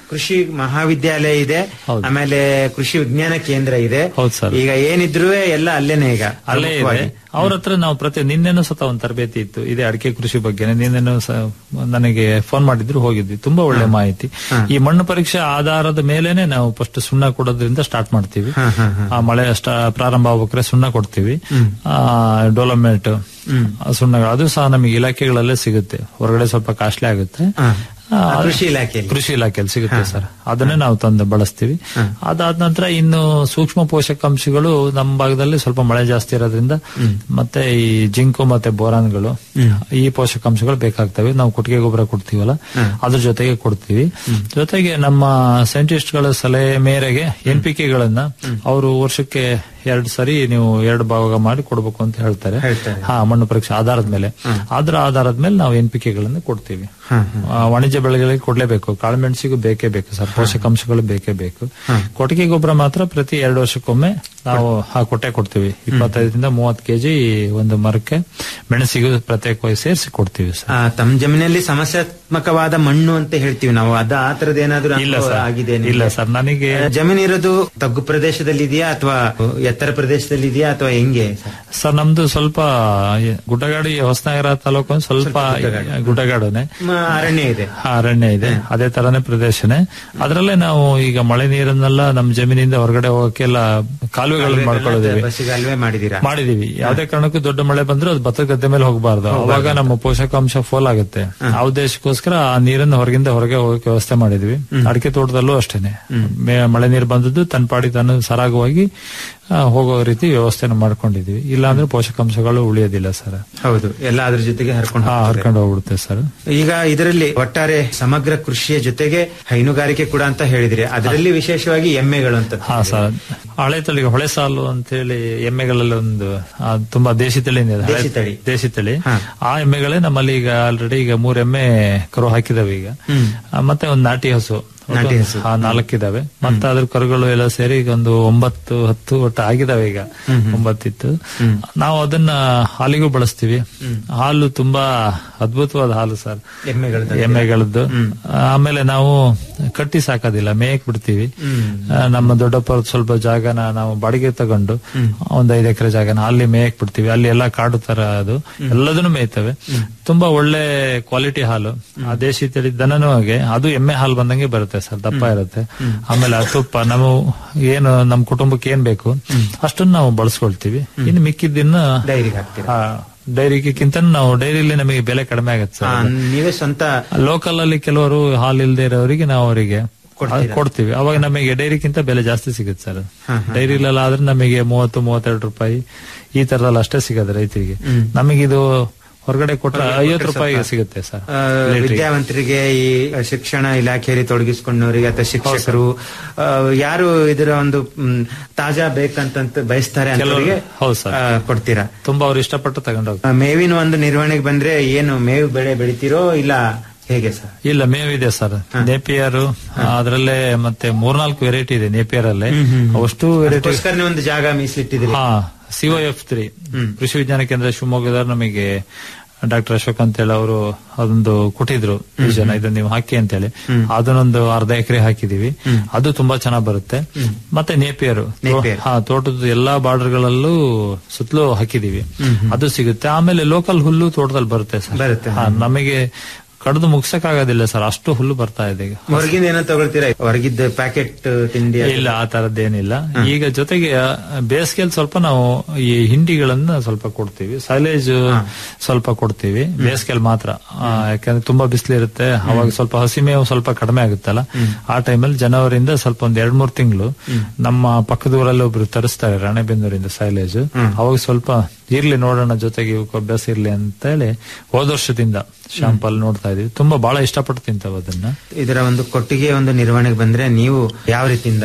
ಕೃಷಿ ಮಹಾವಿದ್ಯಾಲಯ ಇದೆ ಆಮೇಲೆ ಕೃಷಿ ವಿಜ್ಞಾನ ಕೇಂದ್ರ ಇದೆ ಹೌದು ಸರ್ ಈಗ ಏನಿದ್ರು ಎಲ್ಲ ಅಲ್ಲೇನೆ ಈಗ ಅಲ್ಲೇ ಇದೆ ಪ್ರಮುಖವಾಗಿ. ಅವ್ರ ಹತ್ರ ನಾವು ಪ್ರತಿ ನಿನ್ನೆನೂ ಸತ ಒಂದು ತರಬೇತಿ ಇತ್ತು ಇದೆ ಅಡಿಕೆ ಕೃಷಿ ಬಗ್ಗೆ ನಿನ್ನೆನೂ ಸ- ನನಗೆ ಫೋನ್ ಮಾಡಿದ್ರು ಹೋಗಿದ್ವಿ ತುಂಬಾ ಒಳ್ಳೆ ಮಾಹಿತಿ ಈ ಮಣ್ಣು ಪರೀಕ್ಷೆ ಆಧಾರದ ಮೇಲೆನೆ ನಾವು ಫಸ್ಟ್ ಸುಣ್ಣ ಕೊಡೋದ್ರಿಂದ ಸ್ಟಾರ್ಟ್ ಮಾಡ್ತೀವಿ ಆ ಮಳೆ ಸ್ಟ- ಪ್ರಾರಂಭ ಆಗ್ಬೇಕಾದ್ರೆ ಸುಣ್ಣ ಕೊಡ್ತೀವಿ ಆ ಡೋಲೋಮೇಟ್ ಸುಣ್ಣಗಳು ಅದು ಸಹ ನಮಗೆ ಇಲಾಖೆಗಳಲ್ಲೇ ಸಿಗುತ್ತೆ ಹೊರಗಡೆ ಸ್ವಲ್ಪ ಕಾಸ್ಟ್ಲಿ ಆಗುತ್ತೆ ಆ, ಕೃಷಿ ಇಲಾಖೆಯಲ್ಲಿ ಕೃಷಿ ಇಲಾಖೆಯಲ್ಲಿ ಸಿಗುತ್ತೆ ಸರ್ ಅದನ್ನೇ ನಾವು ತಂದು ಬಳಸ್ತೀವಿ ಅದಾದ ನಂತರ ಇನ್ನು ಸೂಕ್ಷ್ಮ ಪೋಷಕಾಂಶಗಳು ನಮ್ಮ ಭಾಗದಲ್ಲಿ ಸ್ವಲ್ಪ ಮಳೆ ಜಾಸ್ತಿ ಇರೋದ್ರಿಂದ ಮತ್ತೆ ಈ ಜಿಂಕು ಮತ್ತೆ ಬೋರಾನ್ಗಳು ಈ ಪೋಷಕಾಂಶಗಳು ಬೇಕಾಗ್ತವೆ ನಾವು ಕೊಟ್ಟಿಗೆ ಗೊಬ್ಬರ ಕೊಡ್ತೀವಲ್ಲ ಅದ್ರ ಜೊತೆಗೆ ಕೊಡ್ತೀವಿ ಜೊತೆಗೆ ನಮ್ಮ ಸೈಂಟಿಸ್ಟ್ ಗಳ ಸಲಹೆ ಮೇರೆಗೆ ಎನ್ ಪಿ ಕೆಗಳನ್ನ ಅವರು ವರ್ಷಕ್ಕೆ ಎರಡು ಸರಿ ನೀವು ಎರಡು ಭಾಗ ಮಾಡಿ ಕೊಡ್ಬೇಕು ಅಂತ ಹೇಳ್ತಾರೆ ಹಾ ಮಣ್ಣು ಪರೀಕ್ಷೆ ಆಧಾರದ ಮೇಲೆ ಅದ್ರ ಆಧಾರದ ಮೇಲೆ ನಾವು ಎನ್ ಪಿ ಕೆಗಳನ್ನು ಕೊಡ್ತೀವಿ ಆ, ವಾಣಿಜ್ಯ ಬೆಳೆಗಳಿಗೆ ಕೊಡ್ಲೇಬೇಕು ಕಾಳುಮೆಣಸಿಗೂ ಬೇಕೇ ಬೇಕು ಸರ್ ಪೋಷಕಾಂಶಗಳು ಬೇಕೇ ಬೇಕು ಕೊಟ್ಟಿಗೆ ಗೊಬ್ಬರ ಮಾತ್ರ ಪ್ರತಿ ಎರಡು ವರ್ಷಕ್ಕೊಮ್ಮೆ ನಾವು ಆ ಕೊಟ್ಟೆ ಕೊಡ್ತೀವಿ ಇಪ್ಪತ್ತೈದರಿಂದ ಮೂವತ್ತು ಕೆಜಿ ಒಂದು ಮರಕ್ಕೆ ಮೆಣಸಿಗೂ ಪ್ರತ್ಯೇಕವಾಗಿ ಸೇರಿಸಿ ಕೊಡ್ತೀವಿ ಸರ್ ಆ, ತಮ್ಮ ಜಮೀನಲ್ಲಿ ಸಮಸ್ಯಾತ್ಮಕವಾದ ಮಣ್ಣು ಅಂತ ಹೇಳ್ತೀವಿ ನಾವು ಅದ ಆ ತರದ ಏನಾದ್ರು ಇಲ್ಲ ಅನುಭವ ಸರ್. ಆಗಿದೆ ಇಲ್ಲ ಸರ್ ನನಗೆ ಜಮೀನ್ ಇರೋದು ತಗ್ಗು ಪ್ರದೇಶದಲ್ಲಿ ಇದೆಯಾ ಅಥವಾ ಎತ್ತರ ಪ್ರದೇಶದಲ್ಲಿ ಇದೆಯಾ ಅಥವಾ ಹೆಂಗೆ ಸರ್ ನಮ್ದು ಸ್ವಲ್ಪ ಗುಡ್ಡಗಾಡು ಈ ಹೊಸನಗರ ತಾಲೂಕು ಒಂದು ಸ್ವಲ್ಪ ಗುಡ್ಡಗಾಡುನೆ ಮ, ಅರಣ್ಯ ಇದೆ ಹಾ, ಅರಣ್ಯ ಇದೆ ಅದೇ ತರನೇ ಪ್ರದೇಶನೇ ಅದರಲ್ಲೇ ನಾವು ಈಗ ಮಳೆ ನೀರನ್ನೆಲ್ಲ ನಮ್ಮ ಜಮೀನಿಂದ ಹೊರಗಡೆ ಹೋಗಕ್ಕೆಲ್ಲ ಕಾಲುವೆಗಳನ್ನು ಮಾಡ್ಕೊಳ್ಳೋದಿವಿ ಬಸ್ಸಿಗಾಲ್ವೇ ಮಾಡಿದೀರಾ ಮಾಡಿದೀವಿ ಯಾವ್ದೇ ಕಾರಣಕ್ಕೂ ದೊಡ್ಡ ಮಳೆ ಬಂದ್ರೆ ಅದು ಭತ್ತದ ಗದ್ದೆ ಮೇಲೆ ಹೋಗಬಾರ್ದು ಅವಾಗ ನಮ್ಮ ಪೋಷಕಾಂಶ ಫೋಲ್ ಆಗುತ್ತೆ ಆ ಉದ್ದೇಶಕ್ಕೋಸ್ಕರ ಆ ನೀರನ್ನು ಹೊರಗಿಂದ ಹೊರಗೆ ಹೋಗಕ್ಕೆ ವ್ಯವಸ್ಥೆ ಮಾಡಿದ್ವಿ ಅಡಿಕೆ ತೋಟದಲ್ಲೂ ಅಷ್ಟೇನೆ ಮೇ- ಮಳೆ ನೀರು ಬಂದದ್ದು ತನ್ನ ಪಾಡಿ ತಾನು ಸರಾಗವಾಗಿ ಆ, ಹೋಗೋ ರೀತಿ ವ್ಯವಸ್ಥೆನ ಮಾಡ್ಕೊಂಡಿದೀವಿ ಇಲ್ಲಾಂದ್ರೆ ಪೋಷಕಾಂಶಗಳು ಉಳಿಯೋದಿಲ್ಲ ಸರ್ ಹೌದು ಎಲ್ಲ ಅದ್ರ ಜೊತೆಗೆ ಹರ್ಕೊಂಡು ಹಾ ಹೋಗ್ತದೆ. ಹರ್ಕೊಂಡು ಹೋಗ್ಬಿಡುತ್ತೆ ಸರ್ ಈಗ ಇದರಲ್ಲಿ ಒಟ್ಟಾರೆ ಸಮಗ್ರ ಕೃಷಿಯ ಜೊತೆಗೆ ಹೈನುಗಾರಿಕೆ ಕೂಡ ಅಂತ ಹೇಳಿದ್ರಿ ಅದರಲ್ಲಿ ವಿಶೇಷವಾಗಿ ಎಮ್ಮೆಗಳು ಅಂತ ಹಾ ಸರ್ ಹಳೆ ತಳಿ ಹೊಳೆ ಸಾಲು ಅಂತ ಹೇಳಿ ಎಮ್ಮೆಗಳಲ್ಲಿ ಒಂದು ಆ, ತುಂಬಾ ದೇಶಿ ತಳಿ ಇದೆ ಹಳೆ- ದೇಶಿ ತಳಿ. ದೇಶಿ ತಳಿ ಆ ಎಮ್ಮೆಗಳೇ ನಮ್ಮಲ್ಲಿ ಈಗ ಆಲ್ರೆಡಿ ಈಗ ಮೂರ್ ಎಮ್ಮೆ ಕರು ಹಾಕಿದಾವೆ ಈಗ ಆ, ಮತ್ತೆ ಒಂದು ನಾಟಿ ಹಸು ನಾಟಿ ಹಸು. ಹಾ ನಾಲ್ಕಿದಾವೆ ಮತ್ತೆ ಅದ್ರ ಕರುಗಳು ಎಲ್ಲ ಸೇರಿ ಈಗ ಒಂದು ಒಂಬತ್ತು ಹತ್ತು ಒಟ್ಟು ಆಗಿದಾವೆ ಈಗ ಒಂಬತ್ತಿತ್ತು ನಾವು ಅದನ್ನ ಹಾಲಿಗೂ ಬಳಸ್ತೀವಿ ಹಾಲು ತುಂಬಾ ಅದ್ಭುತವಾದ ಹಾಲು ಸರ್ ಎಮ್ಮೆಗಳದ್ದು. ಎಮ್ಮೆಗಳದ್ದು ಆಮೇಲೆ ನಾವು ಕಟ್ಟಿ ಸಾಕೋದಿಲ್ಲ ಮೇಯಕ್ ಬಿಡ್ತೀವಿ ಆ, ನಮ್ಮ ದೊಡ್ಡಪ್ಪ ಸ್ವಲ್ಪ ಜಾಗನ ನಾವು ಬಾಡಿಗೆ ತಗೊಂಡು ಒಂದ್ ಐದು ಎಕರೆ ಜಾಗನ ಅಲ್ಲಿ ಮೇಯಕ್ ಬಿಡ್ತೀವಿ ಅಲ್ಲಿ ಎಲ್ಲ ಕಾಡು ತರ ಅದು ಎಲ್ಲದನ್ನು ಮೇಯ್ತವೆ ತುಂಬಾ ಒಳ್ಳೆ ಕ್ವಾಲಿಟಿ ಹಾಲು ಆ ದೇಶಿ ತಳಿ ದನನೂ ಹಾಗೆ ಅದು ಎಮ್ಮೆ ಹಾಲು ಬಂದಂಗೆ ಬರುತ್ತೆ ಸರ್ ದಪ್ಪ ಇರುತ್ತೆ ಆಮೇಲೆ ಆ ತುಪ್ಪ ನಾವು ಏನು ನಮ್ಮ ಕುಟುಂಬಕ್ಕೆ ಏನ್ ಬೇಕು ಅಷ್ಟನ್ನ ನಾವು ಬಳಸ್ಕೊಳ್ತೀವಿ ಇನ್ನು ಮಿಕ್ಕಿದ್ದನ್ನ ಡೈರಿಗೆ ಹಾಕ್ತೀರಾ ಡೈರಿಗಿಂತ ನಾವು ಡೈರಿಲಿ ನಮಗೆ ಬೆಲೆ ಕಡಿಮೆ ಆಗುತ್ತೆ ಆ, ಸರ್ ನೀವೇ ಸ್ವಂತ ಲೋಕಲ್ ಅಲ್ಲಿ ಕೆಲವರು ಹಾಲು ಇಲ್ಲದೆ ಇರೋರಿಗೆ ನಾವು ಅವರಿಗೆ ಕೊಡ್ತೀರಾ? ಕೊಡ್ತೀವಿ ಅವಾಗ ನಮಗೆ ಡೈರಿಗಿಂತ ಬೆಲೆ ಜಾಸ್ತಿ ಸಿಗುತ್ತೆ ಸರ್ ಡೈರಿಲೆಲ್ಲ ಆದ್ರೆ ನಮಗೆ ಮೂವತ್ತು ಮೂವತ್ತೆರಡು ರೂಪಾಯಿ ಈ ತರದಲ್ಲಿ ಅಷ್ಟೇ ಸಿಗೋದು ರೈತರಿಗೆ ನಮಗಿದು ಹೊರಗಡೆ ಕೊಟ್ರೆ ಹೊರಗಡೆ ಐವತ್ತು ಕೊಟ್ರೆ ರೂಪಾಯಿಗೆ ಸ್ವಲ್ಪ, ಸಿಗುತ್ತೆ ಸರ್ ಆ, ವಿದ್ಯಾವಂತರಿಗೆ ಈ ಶಿಕ್ಷಣ ಇಲಾಖೆಯಲ್ಲಿ ತೊಡಗಿಸಿಕೊಂಡವರಿಗೆ ಅಥವಾ ಶಿಕ್ಷಕರು ಆ, ಯಾರು ಇದರ ಒಂದು ಮ್, ತಾಜಾ ಬೇಕಂತ ಬಯಸ್ತಾರೆ ಅಂತವರಿಗೆ ಹೌದು ಸರ್ ಆ, ಕೊಡ್ತೀರಾ ತುಂಬಾ ಅವ್ರು ಇಷ್ಟಪಟ್ಟು ತಗೊಂಡೋಗ್ತಾರೆ ಆ, ಮೇವಿನ ಒಂದು ನಿರ್ವಹಣೆಗೆ ಬಂದ್ರೆ ಏನು ಮೇವು ಬೆಳೆ ಬೆಳಿತೀರೋ ಇಲ್ಲ ಹೇಗೆ ಸರ್ ಇಲ್ಲ ಮೇವಿದೆ ಸರ್ ನೇಪಿಯರ್ ಅದರಲ್ಲೇ ಮತ್ತೆ ಮೂರ್ನಾಲ್ಕು ವೆರೈಟಿ ಇದೆ ನೇಪಿಯರ್ ಅಲ್ಲೇ ಅಷ್ಟು ವೆರೈಟಿ ಅದಕ್ಕೋಸ್ಕರನೇ ಒಂದು ಜಾಗ ಮೀಸಲಿಟ್ಟಿದ್ದೀರಿ ಹಾ ಸಿಒ ಎಫ್ ತ್ರೀ ಕೃಷಿ ವಿಜ್ಞಾನ ಕೇಂದ್ರ ಶಿವಮೊಗ್ಗದವ್ರು ನಮಗೆ ಡಾಕ್ಟರ್ ಅಶೋಕ್ ಅಂತೇಳಿ ಅವರು ಅದೊಂದು ಕೊಟ್ಟಿದ್ರು ಈ ಜನ ಇದನ್ನ ನೀವು ಹಾಕಿ ಅಂತೇಳಿ ಅದನ್ನೊಂದು ಅರ್ಧ ಎಕರೆ ಹಾಕಿದೀವಿ ಅದು ತುಂಬಾ ಚೆನ್ನಾಗ್ ಬರುತ್ತೆ ಮತ್ತೆ ನೇಪಿಯರು ಹಾ ತೋಟದ ಎಲ್ಲಾ ಬಾರ್ಡರ್ ಗಳಲ್ಲೂ ಸುತ್ತಲೂ ಹಾಕಿದೀವಿ ಅದು ಸಿಗುತ್ತೆ ಆಮೇಲೆ ಲೋಕಲ್ ಹುಲ್ಲು ತೋಟದಲ್ಲಿ ಬರುತ್ತೆ ಸರ್ ಹಾ, ನಮಗೆ ಕಡ್ದು ಮುಗ್ಸಕ್ ಆಗೋದಿಲ್ಲ ಸರ್ ಅಷ್ಟು ಹುಲ್ಲು ಬರ್ತಾ ಇದೆ ಈಗ ಹೊರಗಿಂದ ಏನೋ ತಗೊಳ್ತೀರಾ ಹೊರಗಿದ್ದ ಪ್ಯಾಕೆಟ್ ತಿಂಡಿ ಅದು? ಇಲ್ಲ ಆ ತರದ್ದೇನಿಲ್ಲ ಈಗ ಜೊತೆಗೆ ಬೇಸಿಗೆಯಲ್ಲಿ ಸ್ವಲ್ಪ ನಾವು ಈ ಹಿಂಡಿಗಳನ್ನ ಸ್ವಲ್ಪ ಕೊಡ್ತೀವಿ ಸೈಲೇಜ್ ಸ್ವಲ್ಪ ಕೊಡ್ತೀವಿ ಬೇಸಿಗೆಯಲ್ಲಿ ಮಾತ್ರ ಆ, ಯಾಕಂದ್ರೆ ತುಂಬಾ ಬಿಸಿಲಿರುತ್ತೆ ಅವಾಗ ಸ್ವಲ್ಪ ಹಸಿ ಮೇವು ಸ್ವಲ್ಪ ಕಡಿಮೆ ಆಗುತ್ತಲ್ಲ ಆ ಟೈಮಲ್ಲಿ ಜನವರಿಂದ ಸ್ವಲ್ಪ ಒಂದ್ ಎರಡ್ ಮೂರ್ ತಿಂಗಳು ನಮ್ಮ ಪಕ್ಕದ ಊರಲ್ಲಿ ಒಬ್ರು ತರಿಸ್ತಾರೆ ರಾಣೆಬೆನ್ನೂರಿಂದ ಸೈಲೇಜ್ ಅವಾಗ ಸ್ವಲ್ಪ ಇರ್ಲಿ ನೋಡೋಣ ಜೊತೆಗೆ ಇವಕ್ಕೆ ಅಭ್ಯಾಸ ಇರ್ಲಿ ಅಂತ ಹೇಳಿ ಹೋದ ವರ್ಷದಿಂದ ಶಾಂಪಲ್ ನೋಡ್ತಾ ಇದೀವಿ ತುಂಬಾ ಬಹಳ ಇಷ್ಟಪಟ್ಟು ತಿಂತಾವ ಅದನ್ನ ಇದರ ಒಂದು ಕೊಟ್ಟಿಗೆ ಒಂದು ನಿರ್ವಹಣೆಗೆ ಬಂದ್ರೆ ನೀವು ಯಾವ ರೀತಿಯಿಂದ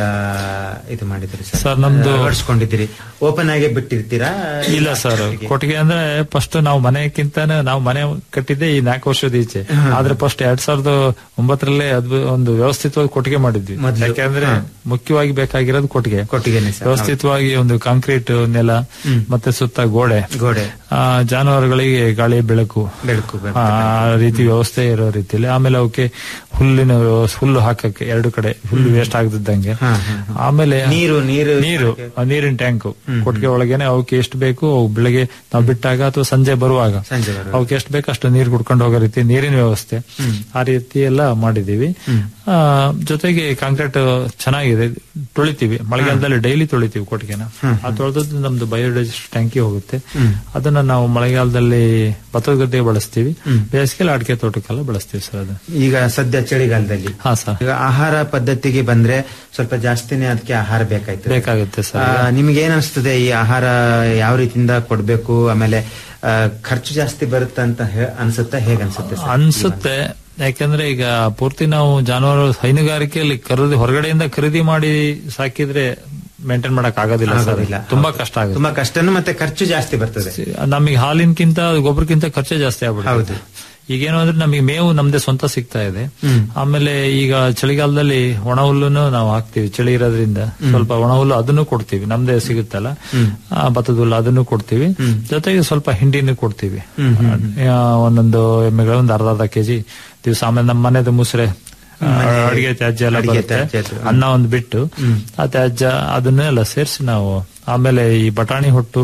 ಇದು ಮಾಡಿದಿರಿ ಸರ್, ನಮ್ದು- ಅಳವಡಿಸ್ಕೊಂಡಿದ್ದೀರಿ ಓಪನ್ ಆಗಿ ಬಿಟ್ಟಿರ್ತೀರಾ ಇಲ್ಲ ಸರ್ ಕೊಟ್ಟಿಗೆ ಅಂದ್ರೆ ಫಸ್ಟ್ ನಾವು ಮನೆಕ್ಕಿಂತ ನಾವು ಮನೆ ಕಟ್ಟಿದ್ದೆ ಈ ನಾಲ್ಕು ವರ್ಷದ ಈಚೆ ಆದ್ರೆ ಫಸ್ಟ್ ಎರಡ್ ಸಾವಿರದ ಒಂಬತ್ತರಲ್ಲೇ ಅದು ಒಂದು ವ್ಯವಸ್ಥಿತವಾಗಿ ಕೊಟ್ಟಿಗೆ ಮಾಡಿದ್ವಿ ಯಾಕಂದ್ರೆ ಮುಖ್ಯವಾಗಿ ಬೇಕಾಗಿರೋದು ಕೊಟ್ಟಿಗೆ ಕೊಟ್ಟಿಗೆನೆ ಸರ್ ವ್ಯವಸ್ಥಿತವಾಗಿ ಒಂದು ಕಾಂಕ್ರೀಟ್ ನೆಲ ಮತ್ತೆ ಸುತ್ತ ಗೋಡೆ ಗೋಡೆ. ಗೋಡೆ. ಆ, ಜಾನುವಾರುಗಳಿಗೆ ಗಾಳಿ ಬೆಳಕು ಬೆಳಕು ಆ ಆ ರೀತಿ ವ್ಯವಸ್ಥೆ ಇರೋ ರೀತಿಯಲ್ಲಿ ಆಮೇಲೆ ಅವಕ್ಕೆ ಹುಲ್ಲಿನ ವ್ಯವಸ್ಥೆ- ಹುಲ್ಲು ಹಾಕಕ್ಕೆ ಎರಡು ಕಡೆ ಹುಲ್ಲು ವೇಸ್ಟ್ ಆಗದಿದ್ದಂಗೆ ಆಮೇಲೆ ನೀರು ನೀರು ನೀರು ಆ ನೀರಿನ ಟ್ಯಾಂಕ್ ಕೊಟ್ಟಿಗೆ ಒಳಗೇನೆ ಅವಕ್ಕೆ ಎಷ್ಟು ಬೇಕು ಅವು ಬೆಳಗ್ಗೆ ನಾವು ಬಿಟ್ಟಾಗ ಅಥವಾ ಸಂಜೆ ಬರುವಾಗ ಸಂಜೆ ಬರುವಾಗ. ಅವಕ್ಕೆ ಎಷ್ಟು ಬೇಕು ಅಷ್ಟು ನೀರು ಕುಡ್ಕೊಂಡು ಹೋಗೋ ರೀತಿ ನೀರಿನ ವ್ಯವಸ್ಥೆ ಆ ರೀತಿ ಎಲ್ಲ ಮಾಡಿದೀವಿ ಆ, ಜೊತೆಗೆ ಕಾಂಕ್ರೀಟ್ ಚೆನ್ನಾಗಿದೆ ತೊಳಿತೀವಿ ಮಳೆಗಾಲದಲ್ಲಿ ಡೈಲಿ ತೊಳಿತೀವಿ ಕೊಟ್ಟಿಗೆನ ಆ ತೊಳೆದದ್ದು ನಮ್ದು ಬಯೋಡೈಜೆಸ್ಟ್ ಟ್ಯಾಂಕಿ ಹೋಗುತ್ತೆ ಅದನ್ನ ನಾವು ಮಳೆಗಾಲದಲ್ಲಿ ಭತ್ತದ ಗದ್ದೆಗೆ ಬಳಸ್ತೀವಿ ಬೇಸಿಗೆಯಲ್ಲಿ ಅಡಿಕೆ ತೋಟಕ್ಕೆಲ್ಲ ಬಳಸ್ತೀವಿ ಸರ್ ಅದು ಈಗ ಸದ್ಯ ಚಳಿಗಾಲದಲ್ಲಿ ಹಾ ಸರ್ ಈಗ ಆಹಾರ ಪದ್ಧತಿಗೆ ಬಂದ್ರೆ ಸ್ವಲ್ಪ ಜಾಸ್ತಿನೇ ಅದಕ್ಕೆ ಆಹಾರ ಬೇಕಾಯ್ತು ಬೇಕಾಗುತ್ತೆ ಸರ್ ನಿಮ್ಗೆ ಏನ್ ಅನ್ಸ್ತದೆ ಈ ಆಹಾರ ಯಾವ ರೀತಿಯಿಂದ ಕೊಡ್ಬೇಕು ಆಮೇಲೆ ಆ, ಖರ್ಚು ಜಾಸ್ತಿ ಬರುತ್ತೆ ಅಂತ ಹೇ- ಅನ್ಸುತ್ತಾ ಹೇಗ್ ಅನ್ಸುತ್ತೆ ಸರ್? ಅನ್ಸುತ್ತೆ ಯಾಕಂದ್ರೆ ಈಗ ಪೂರ್ತಿ ನಾವು ಜಾನುವಾರು ಹೈನುಗಾರಿಕೆಯಲ್ಲಿ ಖರೀದಿ ಹೊರಗಡೆಯಿಂದ ಖರೀದಿ ಮಾಡಿ ಸಾಕಿದ್ರೆ ಮೇಂಟೈನ್ ಮಾಡಕ್ ಆಗೋದಿಲ್ಲ ಸರ್ ಆಗೋದಿಲ್ಲ. ತುಂಬಾ ಕಷ್ಟ ಆಗುತ್ತೆ ತುಂಬಾ ಕಷ್ಟನು ಮತ್ತೆ ಖರ್ಚು ಜಾಸ್ತಿ ಬರ್ತದೆ ನಮಗೆ ಹಾಲಿನಕ್ಕಿಂತ ಗೊಬ್ಬರಕ್ಕಿಂತ ಖರ್ಚೇ ಜಾಸ್ತಿ ಆಗ್ಬಿಡುತ್ತೆ ಹೌದು. ಈಗೇನು ಅಂದ್ರೆ ನಮಗೆ ಮೇವು ನಮ್ದೇ ಸ್ವಂತ ಸಿಗ್ತಾ ಇದೆ ಹ್ಮ್. ಆಮೇಲೆ ಈಗ ಚಳಿಗಾಲದಲ್ಲಿ ಒಣ ಹುಲ್ಲುನು ನಾವು ಹಾಕ್ತಿವಿ ಚಳಿ ಇರೋದ್ರಿಂದ ಸ್ವಲ್ಪ ಒಣ ಹುಲ್ಲು ಅದನ್ನು ಕೊಡ್ತೀವಿ ನಮ್ದೇ ಸಿಗುತ್ತಲ್ಲ ಆ, ಭತ್ತದ ಹುಲ್ಲು ಅದನ್ನು ಕೊಡ್ತೀವಿ ಜೊತೆಗೆ ಸ್ವಲ್ಪ ಹಿಂಡಿನೂ ಕೊಡ್ತೀವಿ ಆ, ಒಂದೊಂದು ಎಮ್ಮೆಗಳು ಒಂದು ಅರ್ಧ ಅರ್ಧ ಕೆಜಿ ದಿವಸ ಆಮೇಲೆ ನಮ್ಮ ಮನೆದು ಮುಸ್ರೆ ಆ, ಅಡಿಗೆ ತ್ಯಾಜ್ಯ ಎಲ್ಲ ಅಡಿಗೆ ಬರುತ್ತೆ ತ್ಯಾಜ್ಯ ಅದು. ಅನ್ನ ಒಂದು ಬಿಟ್ಟು ಆ ತ್ಯಾಜ್ಯ ಅದನ್ನೆಲ್ಲ ಸೇರಿಸಿ ನಾವು ಆಮೇಲೆ ಈ ಬಟಾಣಿ ಹೊಟ್ಟು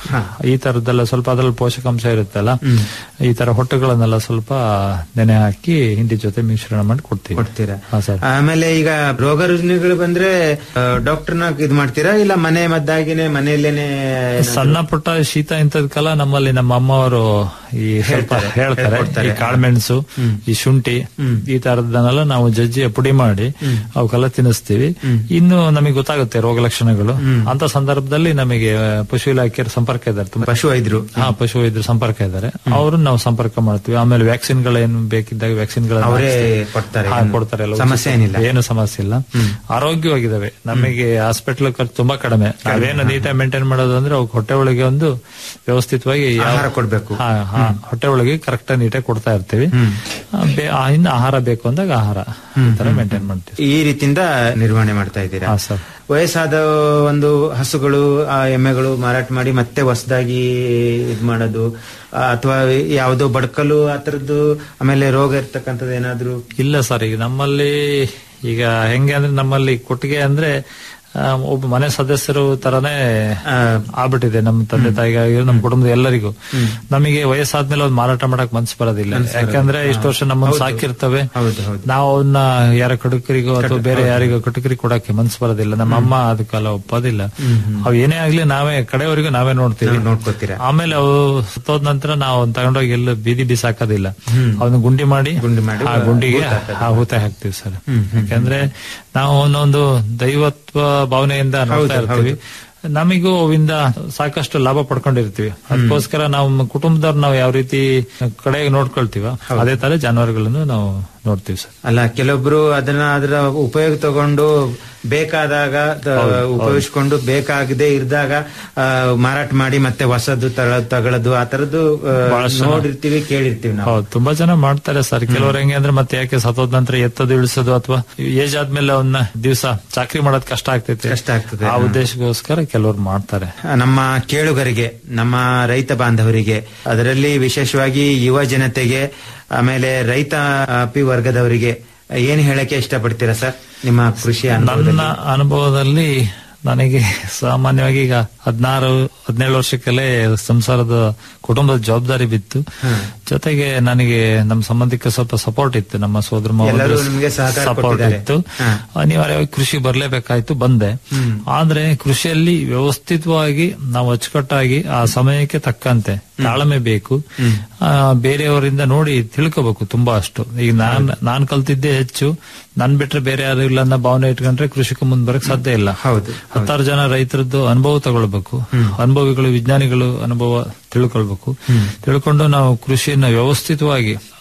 ಈ ತರದ್ದೆಲ್ಲ ಸ್ವಲ್ಪ ಅದ್ರಲ್ಲಿ ಪೋಷಕಾಂಶ ಇರುತ್ತಲ್ಲ ಈ ತರ ಹೊಟ್ಟುಗಳನ್ನೆಲ್ಲ ಸ್ವಲ್ಪ ನೆನೆ ಹಾಕಿ ಹಿಂಡಿ ಜೊತೆ ಮಿಶ್ರಣ ಮಾಡಿ ಕೊಡ್ತೀವಿ ಕೊಡ್ತೀರಾ ಹಾ ಸರ್ ಆಮೇಲೆ ಈಗ ರೋಗ ರುಜಿನಗಳು ಬಂದ್ರೆ ಡಾಕ್ಟರ್ನ ಇದ್ ಮಾಡ್ತೀರಾ ಇಲ್ಲ ಮನೆ ಮದ್ದಾಗಿನೇ ಮನೆಯಲ್ಲೇನೆ ಏನಾದ್ರು- ಸಣ್ಣ ಪುಟ್ಟ ಶೀತ ಇಂಥದ್ಕೆಲ್ಲ ನಮ್ಮಲ್ಲಿ ನಮ್ಮ ಅಮ್ಮವರು ಈ ಸ್ವಲ್ಪ ಹೇಳ್ತಾರೆ, ಹೇಳ್ತಾರೆ ಹೇಳ್ಕೊಡ್ತಾರೆ. ಈ ಕಾಳುಮೆಣಸು ಈ ಶುಂಠಿ ಈ ತರದನ್ನೆಲ್ಲ ನಾವು ಜಜ್ಜಿ ಪುಡಿ ಮಾಡಿ ಅವಕ್ಕೆಲ್ಲ ತಿನ್ನಿಸ್ತೀವಿ ಇನ್ನು ನಮಗೆ ಗೊತ್ತಾಗುತ್ತೆ ರೋಗ ಲಕ್ಷಣಗಳು ಅಂತ ಸಂದರ್ಭದಲ್ಲಿ ನಮಗೆ ಪಶು ಇಲಾಖೆ ಸಂಪರ್ಕ ಇದ್ದಾರೆ ತುಂಬಾ ಪಶು ವೈದ್ಯರು ಹಾ ಪಶು ವೈದ್ಯರು ಸಂಪರ್ಕ ಇದ್ದಾರೆ ಅವ್ರನ್ನ ನಾವು ಸಂಪರ್ಕ ಮಾಡ್ತೀವಿ ಆಮೇಲೆ ವ್ಯಾಕ್ಸಿನ್ ಗಳೇನು ಬೇಕಿದ್ದಾಗ ವ್ಯಾಕ್ಸಿನ್ ಅವರೇ ಕೊಡ್ತಾರೆ ಏನು ಕೊಡ್ತಾರೆ ಎಲ್ಲ ಸಮಸ್ಯೆ ಉಚಿತ. ಏನಿಲ್ಲ. ಏನು ಸಮಸ್ಯೆ ಇಲ್ಲ ಆರೋಗ್ಯವಾಗಿದ್ದಾವೆ ನಮಗೆ ಹಾಸ್ಪಿಟಲ್ ಖರ್ಚು ತುಂಬಾ ಕಡಿಮೆ ನಾವೇನು ನೀಟಾಗಿ ಮೇಂಟೈನ್ ಮಾಡೋದು ಅಂದ್ರೆ ಅವ್ಕೆ ಹೊಟ್ಟೆ ಒಳಗೆ ಒಂದು ವ್ಯವಸ್ಥಿತವಾಗಿ ಯಾವ- ಆಹಾರ ಕೊಡ್ಬೇಕು. ಹಾ, ಹಾ, ಹೊಟ್ಟೆ ಒಳಗೆ ಕರೆಕ್ಟ್ ನೀಟಾಗಿ ಕೊಡ್ತಾ ಇರ್ತೀವಿ ಆ, ಬೇ- ಆ, ಇನ್ನು ಆಹಾರ ಬೇಕು ಅಂದಾಗ ಆಹಾರ ಈ ತರ ಮೇಂಟೈನ್ ಮಾಡ್ತೀವಿ ಈ ರೀತಿಯಿಂದ ನಿರ್ವಹಣೆ ಮಾಡ್ತಾ ಇದ್ದೀರಾ ಹಾ ಸರ್ ವಯಸ್ಸಾದ ಒಂದು ಹಸುಗಳು ಆ ಎಮ್ಮೆಗಳು ಮಾರಾಟ ಮಾಡಿ ಮತ್ತೆ ಹೊಸದಾಗಿ ಇದ್ ಮಾಡೋದು ಅಥವಾ ಯಾವುದೋ ಬಡ್ಕಲು ಆ ತರದ್ದು ಆಮೇಲೆ ರೋಗ ಇರ್ತಕ್ಕಂಥದ್ದು ಏನಾದ್ರು ಇಲ್ಲ ಸರ್ ಈಗ ನಮ್ಮಲ್ಲಿ ಈಗ ಹೆಂಗೆ ಅಂದ್ರೆ ನಮ್ಮಲ್ಲಿ ಕೊಟ್ಟಿಗೆ ಅಂದ್ರೆ ಆ, ಒಬ್ಬ ಮನೆ ಸದಸ್ಯರು ತರನೇ ಆಗ್ಬಿಟ್ಟಿದೆ ನಮ್ಮ ತಂದೆ ತಾಯಿಗಾಗಿ ನಮ್ಮ ಕುಟುಂಬದ ಎಲ್ಲರಿಗೂ ನಮಗೆ ವಯಸ್ಸಾದ್ಮೇಲೆ ಅವ್ರು ಮಾರಾಟ ಮಾಡಕ್ ಮನ್ಸು ಬರೋದಿಲ್ಲ ಯಾಕಂದ್ರೆ ಇಷ್ಟು ವರ್ಷ ನಮ್ಮನ್ನ ಸಾಕಿರ್ತವೆ ನಾವು ಅವನ್ನ ಯಾರ ಕಟುಕರಿಗೋ ಅಥವಾ ಬೇರೆ ಯಾರಿಗೋ ಕಟುಕರಿ ಕೊಡಕ್ಕೆ ಮನ್ಸು ಬರೋದಿಲ್ಲ ನಮ್ಮ ಅಮ್ಮ ಅದಕ್ಕೆಲ್ಲ ಒಪ್ಪೋದಿಲ್ಲ ಅವ್ ಏನೇ ಆಗ್ಲಿ ನಾವೇ ಕಡೆವರೆಗೂ ನಾವೇ ನೋಡ್ತೀವಿ ನೋಡ್ಕೋತೀರಾ ಆಮೇಲೆ ಅವು ಸತ್ತೋದ್ ನಂತರ ನಾವು ಅವ್ನ ತಗೊಂಡೋಗಿ ಎಲ್ಲ ಬೀದಿ ಬಿಸಾಕೋದಿಲ್ಲ ಅವನು ಗುಂಡಿ ಮಾಡಿ ಮಾಡಿ ಆ ಗುಂಡಿಗೆ ಹೂತ ಹಾಕೋದು. ಆ ಹೂತ ಹಾಕ್ತಿವಿ ಸರ್ ಯಾಕಂದ್ರೆ ನಾವು ಒಂದೊಂದು ದೈವತ್ವ ಭಾವನೆಯಿಂದ ನೋಡ್ತಾ ಇರ್ತೀವಿ ನಮಿಗೂ ಅವಿಂದ ಸಾಕಷ್ಟು ಲಾಭ ಪಡ್ಕೊಂಡಿರ್ತೀವಿ ಅದಕ್ಕೋಸ್ಕರ ನಾವು ಕುಟುಂಬದವ್ರು ನಾವು ಯಾವ ರೀತಿ ಕಡೆಗೆ ನೋಡ್ಕೊಳ್ತೀವ ಅದೇ ತರ ಜಾನುವಾರುಗಳನ್ನು ನಾವು ನೋಡ್ತೀವಿ ಸರ್ ಅಲ್ಲ ಕೆಲವೊಬ್ರು ಅದನ್ನ ಅದರ ಉಪಯೋಗ ತಗೊಂಡು ಬೇಕಾದಾಗ ತ- ಹೌದು, ಹೌದು. ಉಪಯೋಗಿಸ್ಕೊಂಡು ಬೇಕಾಗದೆ ಇದ್ದಾಗ ಆ, ಮಾರಾಟ ಮಾಡಿ ಮತ್ತೆ ಹೊಸದು ತಗೊಳ್ಳೋದು ತಗೊಳ್ಳೋದು ಆ ತರದ್ದು ಆ, ಬಹಳಷ್ಟು ಜನ- ನೋಡಿರ್ತೀವಿ ಕೇಳಿರ್ತೀವಿ ನಾವು ಹೌದು ತುಂಬಾ ಜನ ಮಾಡ್ತಾರೆ ಸರ್ ಕೆಲವ್ರು ಹೆಂಗೆ ಅಂದ್ರೆ ಮತ್ತೆ ಯಾಕೆ ಸತ್ತೋದ್ ನಂತರ ಎತ್ತೋದು ಇಳಿಸೋದು ಅಥವಾ ಏಜ್ ಆದ್ಮೇಲೆ ಅವನ್ನ ದಿವಸ ಚಾಕ್ರಿ ಮಾಡೋದ್ ಕಷ್ಟ ಆಗ್ತೈತೆ ಕಷ್ಟ ಆಗ್ತದೆ. ಆ ಉದ್ದೇಶಕ್ಕೋಸ್ಕರ ಕೆಲವ್ರು ಮಾಡ್ತಾರೆ ನಮ್ಮ ಕೇಳುಗರಿಗೆ ನಮ್ಮ ರೈತ ಬಾಂಧವರಿಗೆ ಅದರಲ್ಲಿ ವಿಶೇಷವಾಗಿ ಯುವ ಜನತೆಗೆ ಆಮೇಲೆ ರೈತ ಪಿ ವರ್ಗದವರಿಗೆ ಏನ್ ಹೇಳಕ್ಕೆ ಇಷ್ಟಪಡ್ತೀರಾ ಸರ್ ನಿಮ್ಮ ಕೃಷಿ ನನ್ನ ಅನುಭವದಲ್ಲಿ ಅನುಭವದಲ್ಲಿ ನನಗೆ ಸಾಮಾನ್ಯವಾಗಿ ಈಗ ಹದಿನಾರು ಹದಿನೇಳು ವರ್ಷಕ್ಕೆಲ್ಲೇ ಸಂಸಾರದ ಕುಟುಂಬದ ಜವಾಬ್ದಾರಿ ಬಿತ್ತು ಜೊತೆಗೆ ನನಗೆ ನಮ್ಮ ಸಂಬಂಧಿಕ ಸ್ವಲ್ಪ ಸಪೋರ್ಟ್ ಇತ್ತು ನಮ್ಮ ಸೋದರ ಎಲ್ಲರೂ ನಿಮ್ಗೆ ಸಹಕಾರ ಸಪೋರ್ಟ್ ಕೊಟ್ಟಿದ್ದಾರೆ. ಇತ್ತು ಹಾ. ಅನಿವಾರ್ಯವಾಗಿ ಕೃಷಿ ಬರ್ಲೇಬೇಕಾಯ್ತು ಬಂದೆ ಹ್ಮ್. ಆದ್ರೆ ಕೃಷಿಯಲ್ಲಿ ವ್ಯವಸ್ಥಿತವಾಗಿ ನಾವು ಅಚ್ಚುಕಟ್ಟಾಗಿ ಆ ಸಮಯಕ್ಕೆ ತಕ್ಕಂತೆ ತಾಳ್ಮೆ ಬೇಕು ಆ, ಬೇರೆಯವರಿಂದ ನೋಡಿ ತಿಳ್ಕೋಬೇಕು ತುಂಬಾ ಅಷ್ಟು ಈಗ ನಾನ್ ನಾನ್ ಕಲ್ತಿದ್ದೆ ಹೆಚ್ಚು ನನ್ ಬಿಟ್ರೆ ಬೇರೆ ಯಾರು ಇಲ್ಲ ಅನ್ನೋ ಭಾವನೆ ಇಟ್ಕೊಂಡ್ರೆ ಕೃಷಿಕ ಮುಂದ್ ಬರಕ್ ಸಾಧ್ಯ ಇಲ್ಲ ಹತ್ತಾರು ಜನ ರೈತರದ್ದು ಅನುಭವ ತಗೊಳ್ಬೇಕು ಅನುಭವಿಗಳು ವಿಜ್ಞಾನಿಗಳು ಅನುಭವ ತಿಳ್ಕೊಳ್ಬೇಕು ತಿಳ್ಕೊಂಡು ನಾವು ಕೃಷಿಯನ್ನ ವ್ಯವಸ್ಥಿತವಾಗಿ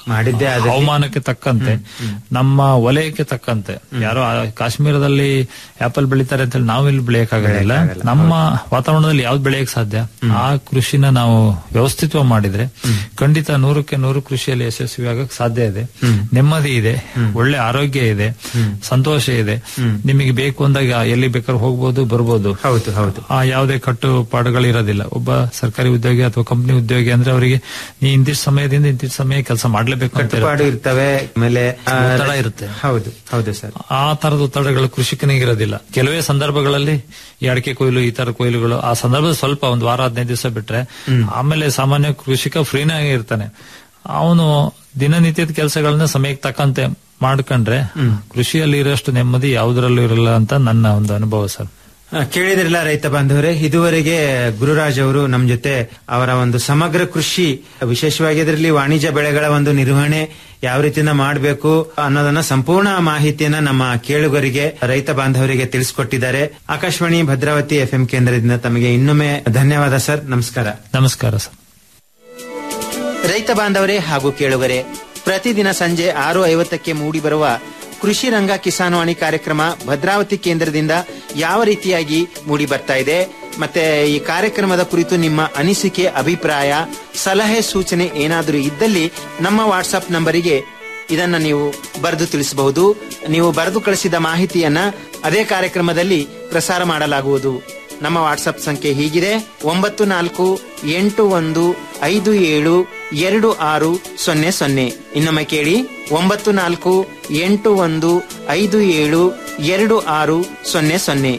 ಮಾಡಿದ್ದೇ ಆದ್ರೆ ಹವಾಮಾನಕ್ಕೆ ತಕ್ಕಂತೆ ನಮ್ಮ ವಲಯಕ್ಕೆ ತಕ್ಕಂತೆ ಯಾರೋ ಆ ಕಾಶ್ಮೀರದಲ್ಲಿ ಆಪಲ್ ಬೆಳಿತಾರೆ ಅಂತ ಹೇಳಿ ನಾವು ಇಲ್ಲಿ ಬೆಳೆಯಕ್ಕಾಗೋದಿಲ್ಲ ನಮ್ಮ ವಾತಾವರಣದಲ್ಲಿ ಯಾವ್ದು ಬೆಳೆಯಕ್ ಸಾಧ್ಯ ಆ ಕೃಷಿನ ನಾವು ವ್ಯವಸ್ಥಿತವಾಗಿ ಮಾಡಿದ್ರೆ ಖಂಡಿತ ನೂರಕ್ಕೆ ನೂರು ಕೃಷಿಯಲ್ಲಿ ಯಶಸ್ವಿ ಆಗಕ್ ಸಾಧ್ಯ ಇದೆ ನೆಮ್ಮದಿ ಇದೆ ಒಳ್ಳೆ ಆರೋಗ್ಯ ಇದೆ ಸಂತೋಷ ಇದೆ ನಿಮಗೆ ಬೇಕು ಅಂದಾಗ ಎಲ್ಲಿ ಬೇಕಾದ್ರೂ ಹೋಗ್ಬೋದು ಬರ್ಬೋದು ಹೌದು ಹೌದು ಆ ಯಾವುದೇ ಕಟ್ಟುಪಾಡುಗಳಿರೋದಿಲ್ಲ ಒಬ್ಬ ಸರ್ಕಾರಿ ಉದ್ಯೋಗಿ ಅಥವಾ ಕಂಪನಿ ಉದ್ಯೋಗಿ ಅಂದ್ರೆ ಅವರಿಗೆ ನೀ ಇಂತಿಷ್ಟು ಸಮಯದಿಂದ ಇಂತಿಷ್ಟು ಸಮಯ ಕೆಲಸ ಮಾಡ್ಲೇಬೇಕು ಅಂತ ಇರುತ್ತೆ. ಕಟ್ಟುಪಾಡು ಇರ್ತವೆ ಆಮೇಲೆ ಆ, ಒತ್ತಡ ಇರುತ್ತೆ. ಹೌದು ಹೌದು ಸರ್ ಆ ತರದ ಒತ್ತಡಗಳು ಕೃಷಿಕನಿಗೆ ಇರೋದಿಲ್ಲ ಕೆಲವೇ ಸಂದರ್ಭಗಳಲ್ಲಿ ಈ ಅಡಿಕೆ ಕೊಯ್ಲು ಈ ತರ ಕೊಯ್ಲುಗಳು ಆ ಸಂದರ್ಭದಲ್ಲಿ ಸ್ವಲ್ಪ ಒಂದು ವಾರ ಹದಿನೈದು ದಿವಸ ಬಿಟ್ರೆ ಆಮೇಲೆ ಸಾಮಾನ್ಯ ಕೃಷಿಕ ಫ್ರೀನೇ ಇರ್ತಾನೆ ಅವನು ದಿನನಿತ್ಯದ ಕೆಲಸಗಳನ್ನ ಸಮಯಕ್ಕೆ ತಕ್ಕಂತೆ ಮಾಡ್ಕೊಂಡ್ರೆ ಕೃಷಿಯಲ್ಲಿ ಇರೋಷ್ಟು ನೆಮ್ಮದಿ ಯಾವುದರಲ್ಲೂ ಇರಲ್ಲ ಅಂತ ನನ್ನ ಒಂದು ಅನುಭವ ಸರ್ ಆ, ಕೇಳಿದ್ರಲ್ಲ ರೈತ ಬಾಂಧವರೇ ಇದುವರೆಗೆ ಗುರುರಾಜ್ ಅವರು ನಮ್ ಜೊತೆ ಅವರ ಒಂದು ಸಮಗ್ರ ಕೃಷಿ ವಿಶೇಷವಾಗಿ ಇದರಲ್ಲಿ ವಾಣಿಜ್ಯ ಬೆಳೆಗಳ ಒಂದು ನಿರ್ವಹಣೆ ಯಾವ ರೀತಿಯಿಂದ ಮಾಡಬೇಕು ಅನ್ನೋದನ್ನ ಸಂಪೂರ್ಣ ಮಾಹಿತಿಯನ್ನ ನಮ್ಮ ಕೇಳುಗರಿಗೆ ರೈತ ಬಾಂಧವರಿಗೆ ತಿಳಿಸ್ಕೊಟ್ಟಿದ್ದಾರೆ ಆಕಾಶವಾಣಿ ಭದ್ರಾವತಿ ಎಫ್ಎಂ ಕೇಂದ್ರದಿಂದ ತಮಗೆ ಇನ್ನೊಮ್ಮೆ ಧನ್ಯವಾದ ಸರ್ ನಮಸ್ಕಾರ ನಮಸ್ಕಾರ ಸರ್ ರೈತ ಬಾಂಧವರೇ ಹಾಗೂ ಕೇಳುಗರೆ ಪ್ರತಿದಿನ ಸಂಜೆ ಆರು ಐವತ್ತಕ್ಕೆ ಮೂಡಿಬರುವ ಕೃಷಿ ರಂಗ ಕಿಸಾನ್ವಾಣಿ ಕಾರ್ಯಕ್ರಮ ಭದ್ರಾವತಿ ಕೇಂದ್ರದಿಂದ ಯಾವ ರೀತಿಯಾಗಿ ಮೂಡಿ ಬರ್ತಾ ಇದೆ ಮತ್ತೆ ಈ ಕಾರ್ಯಕ್ರಮದ ಕುರಿತು ನಿಮ್ಮ ಅನಿಸಿಕೆ ಅಭಿಪ್ರಾಯ ಸಲಹೆ ಸೂಚನೆ ಏನಾದರೂ ಇದ್ದಲ್ಲಿ ನಮ್ಮ ವಾಟ್ಸ್ಆಪ್ ನಂಬರಿಗೆ ಇದನ್ನ ನೀವು ಬರೆದು ತಿಳಿಸಬಹುದು ನೀವು ಬರೆದು ಕಳಿಸಿದ ಮಾಹಿತಿಯನ್ನ ಅದೇ ಕಾರ್ಯಕ್ರಮದಲ್ಲಿ ಪ್ರಸಾರ ಮಾಡಲಾಗುವುದು ನಮ್ಮ ವಾಟ್ಸ್ಆಪ್ ಸಂಖ್ಯೆ ಹೀಗಿದೆ ಒಂಬತ್ತು ನಾಲ್ಕು ಎಂಟು ಒಂದು ಐದು ಏಳು ಎರಡು ಆರು ಸೊನ್ನೆ ಸೊನ್ನೆ ಇನ್ನೊಮ್ಮೆ ಕೇಳಿ ಒಂಬತ್ತು ನಾಲ್ಕು ಎಂಟು ಒಂದು ಐದು ಏಳು ಎರಡು ಆರು ಸೊನ್ನೆ ಸೊನ್ನೆ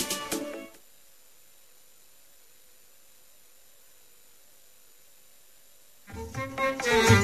Thank you.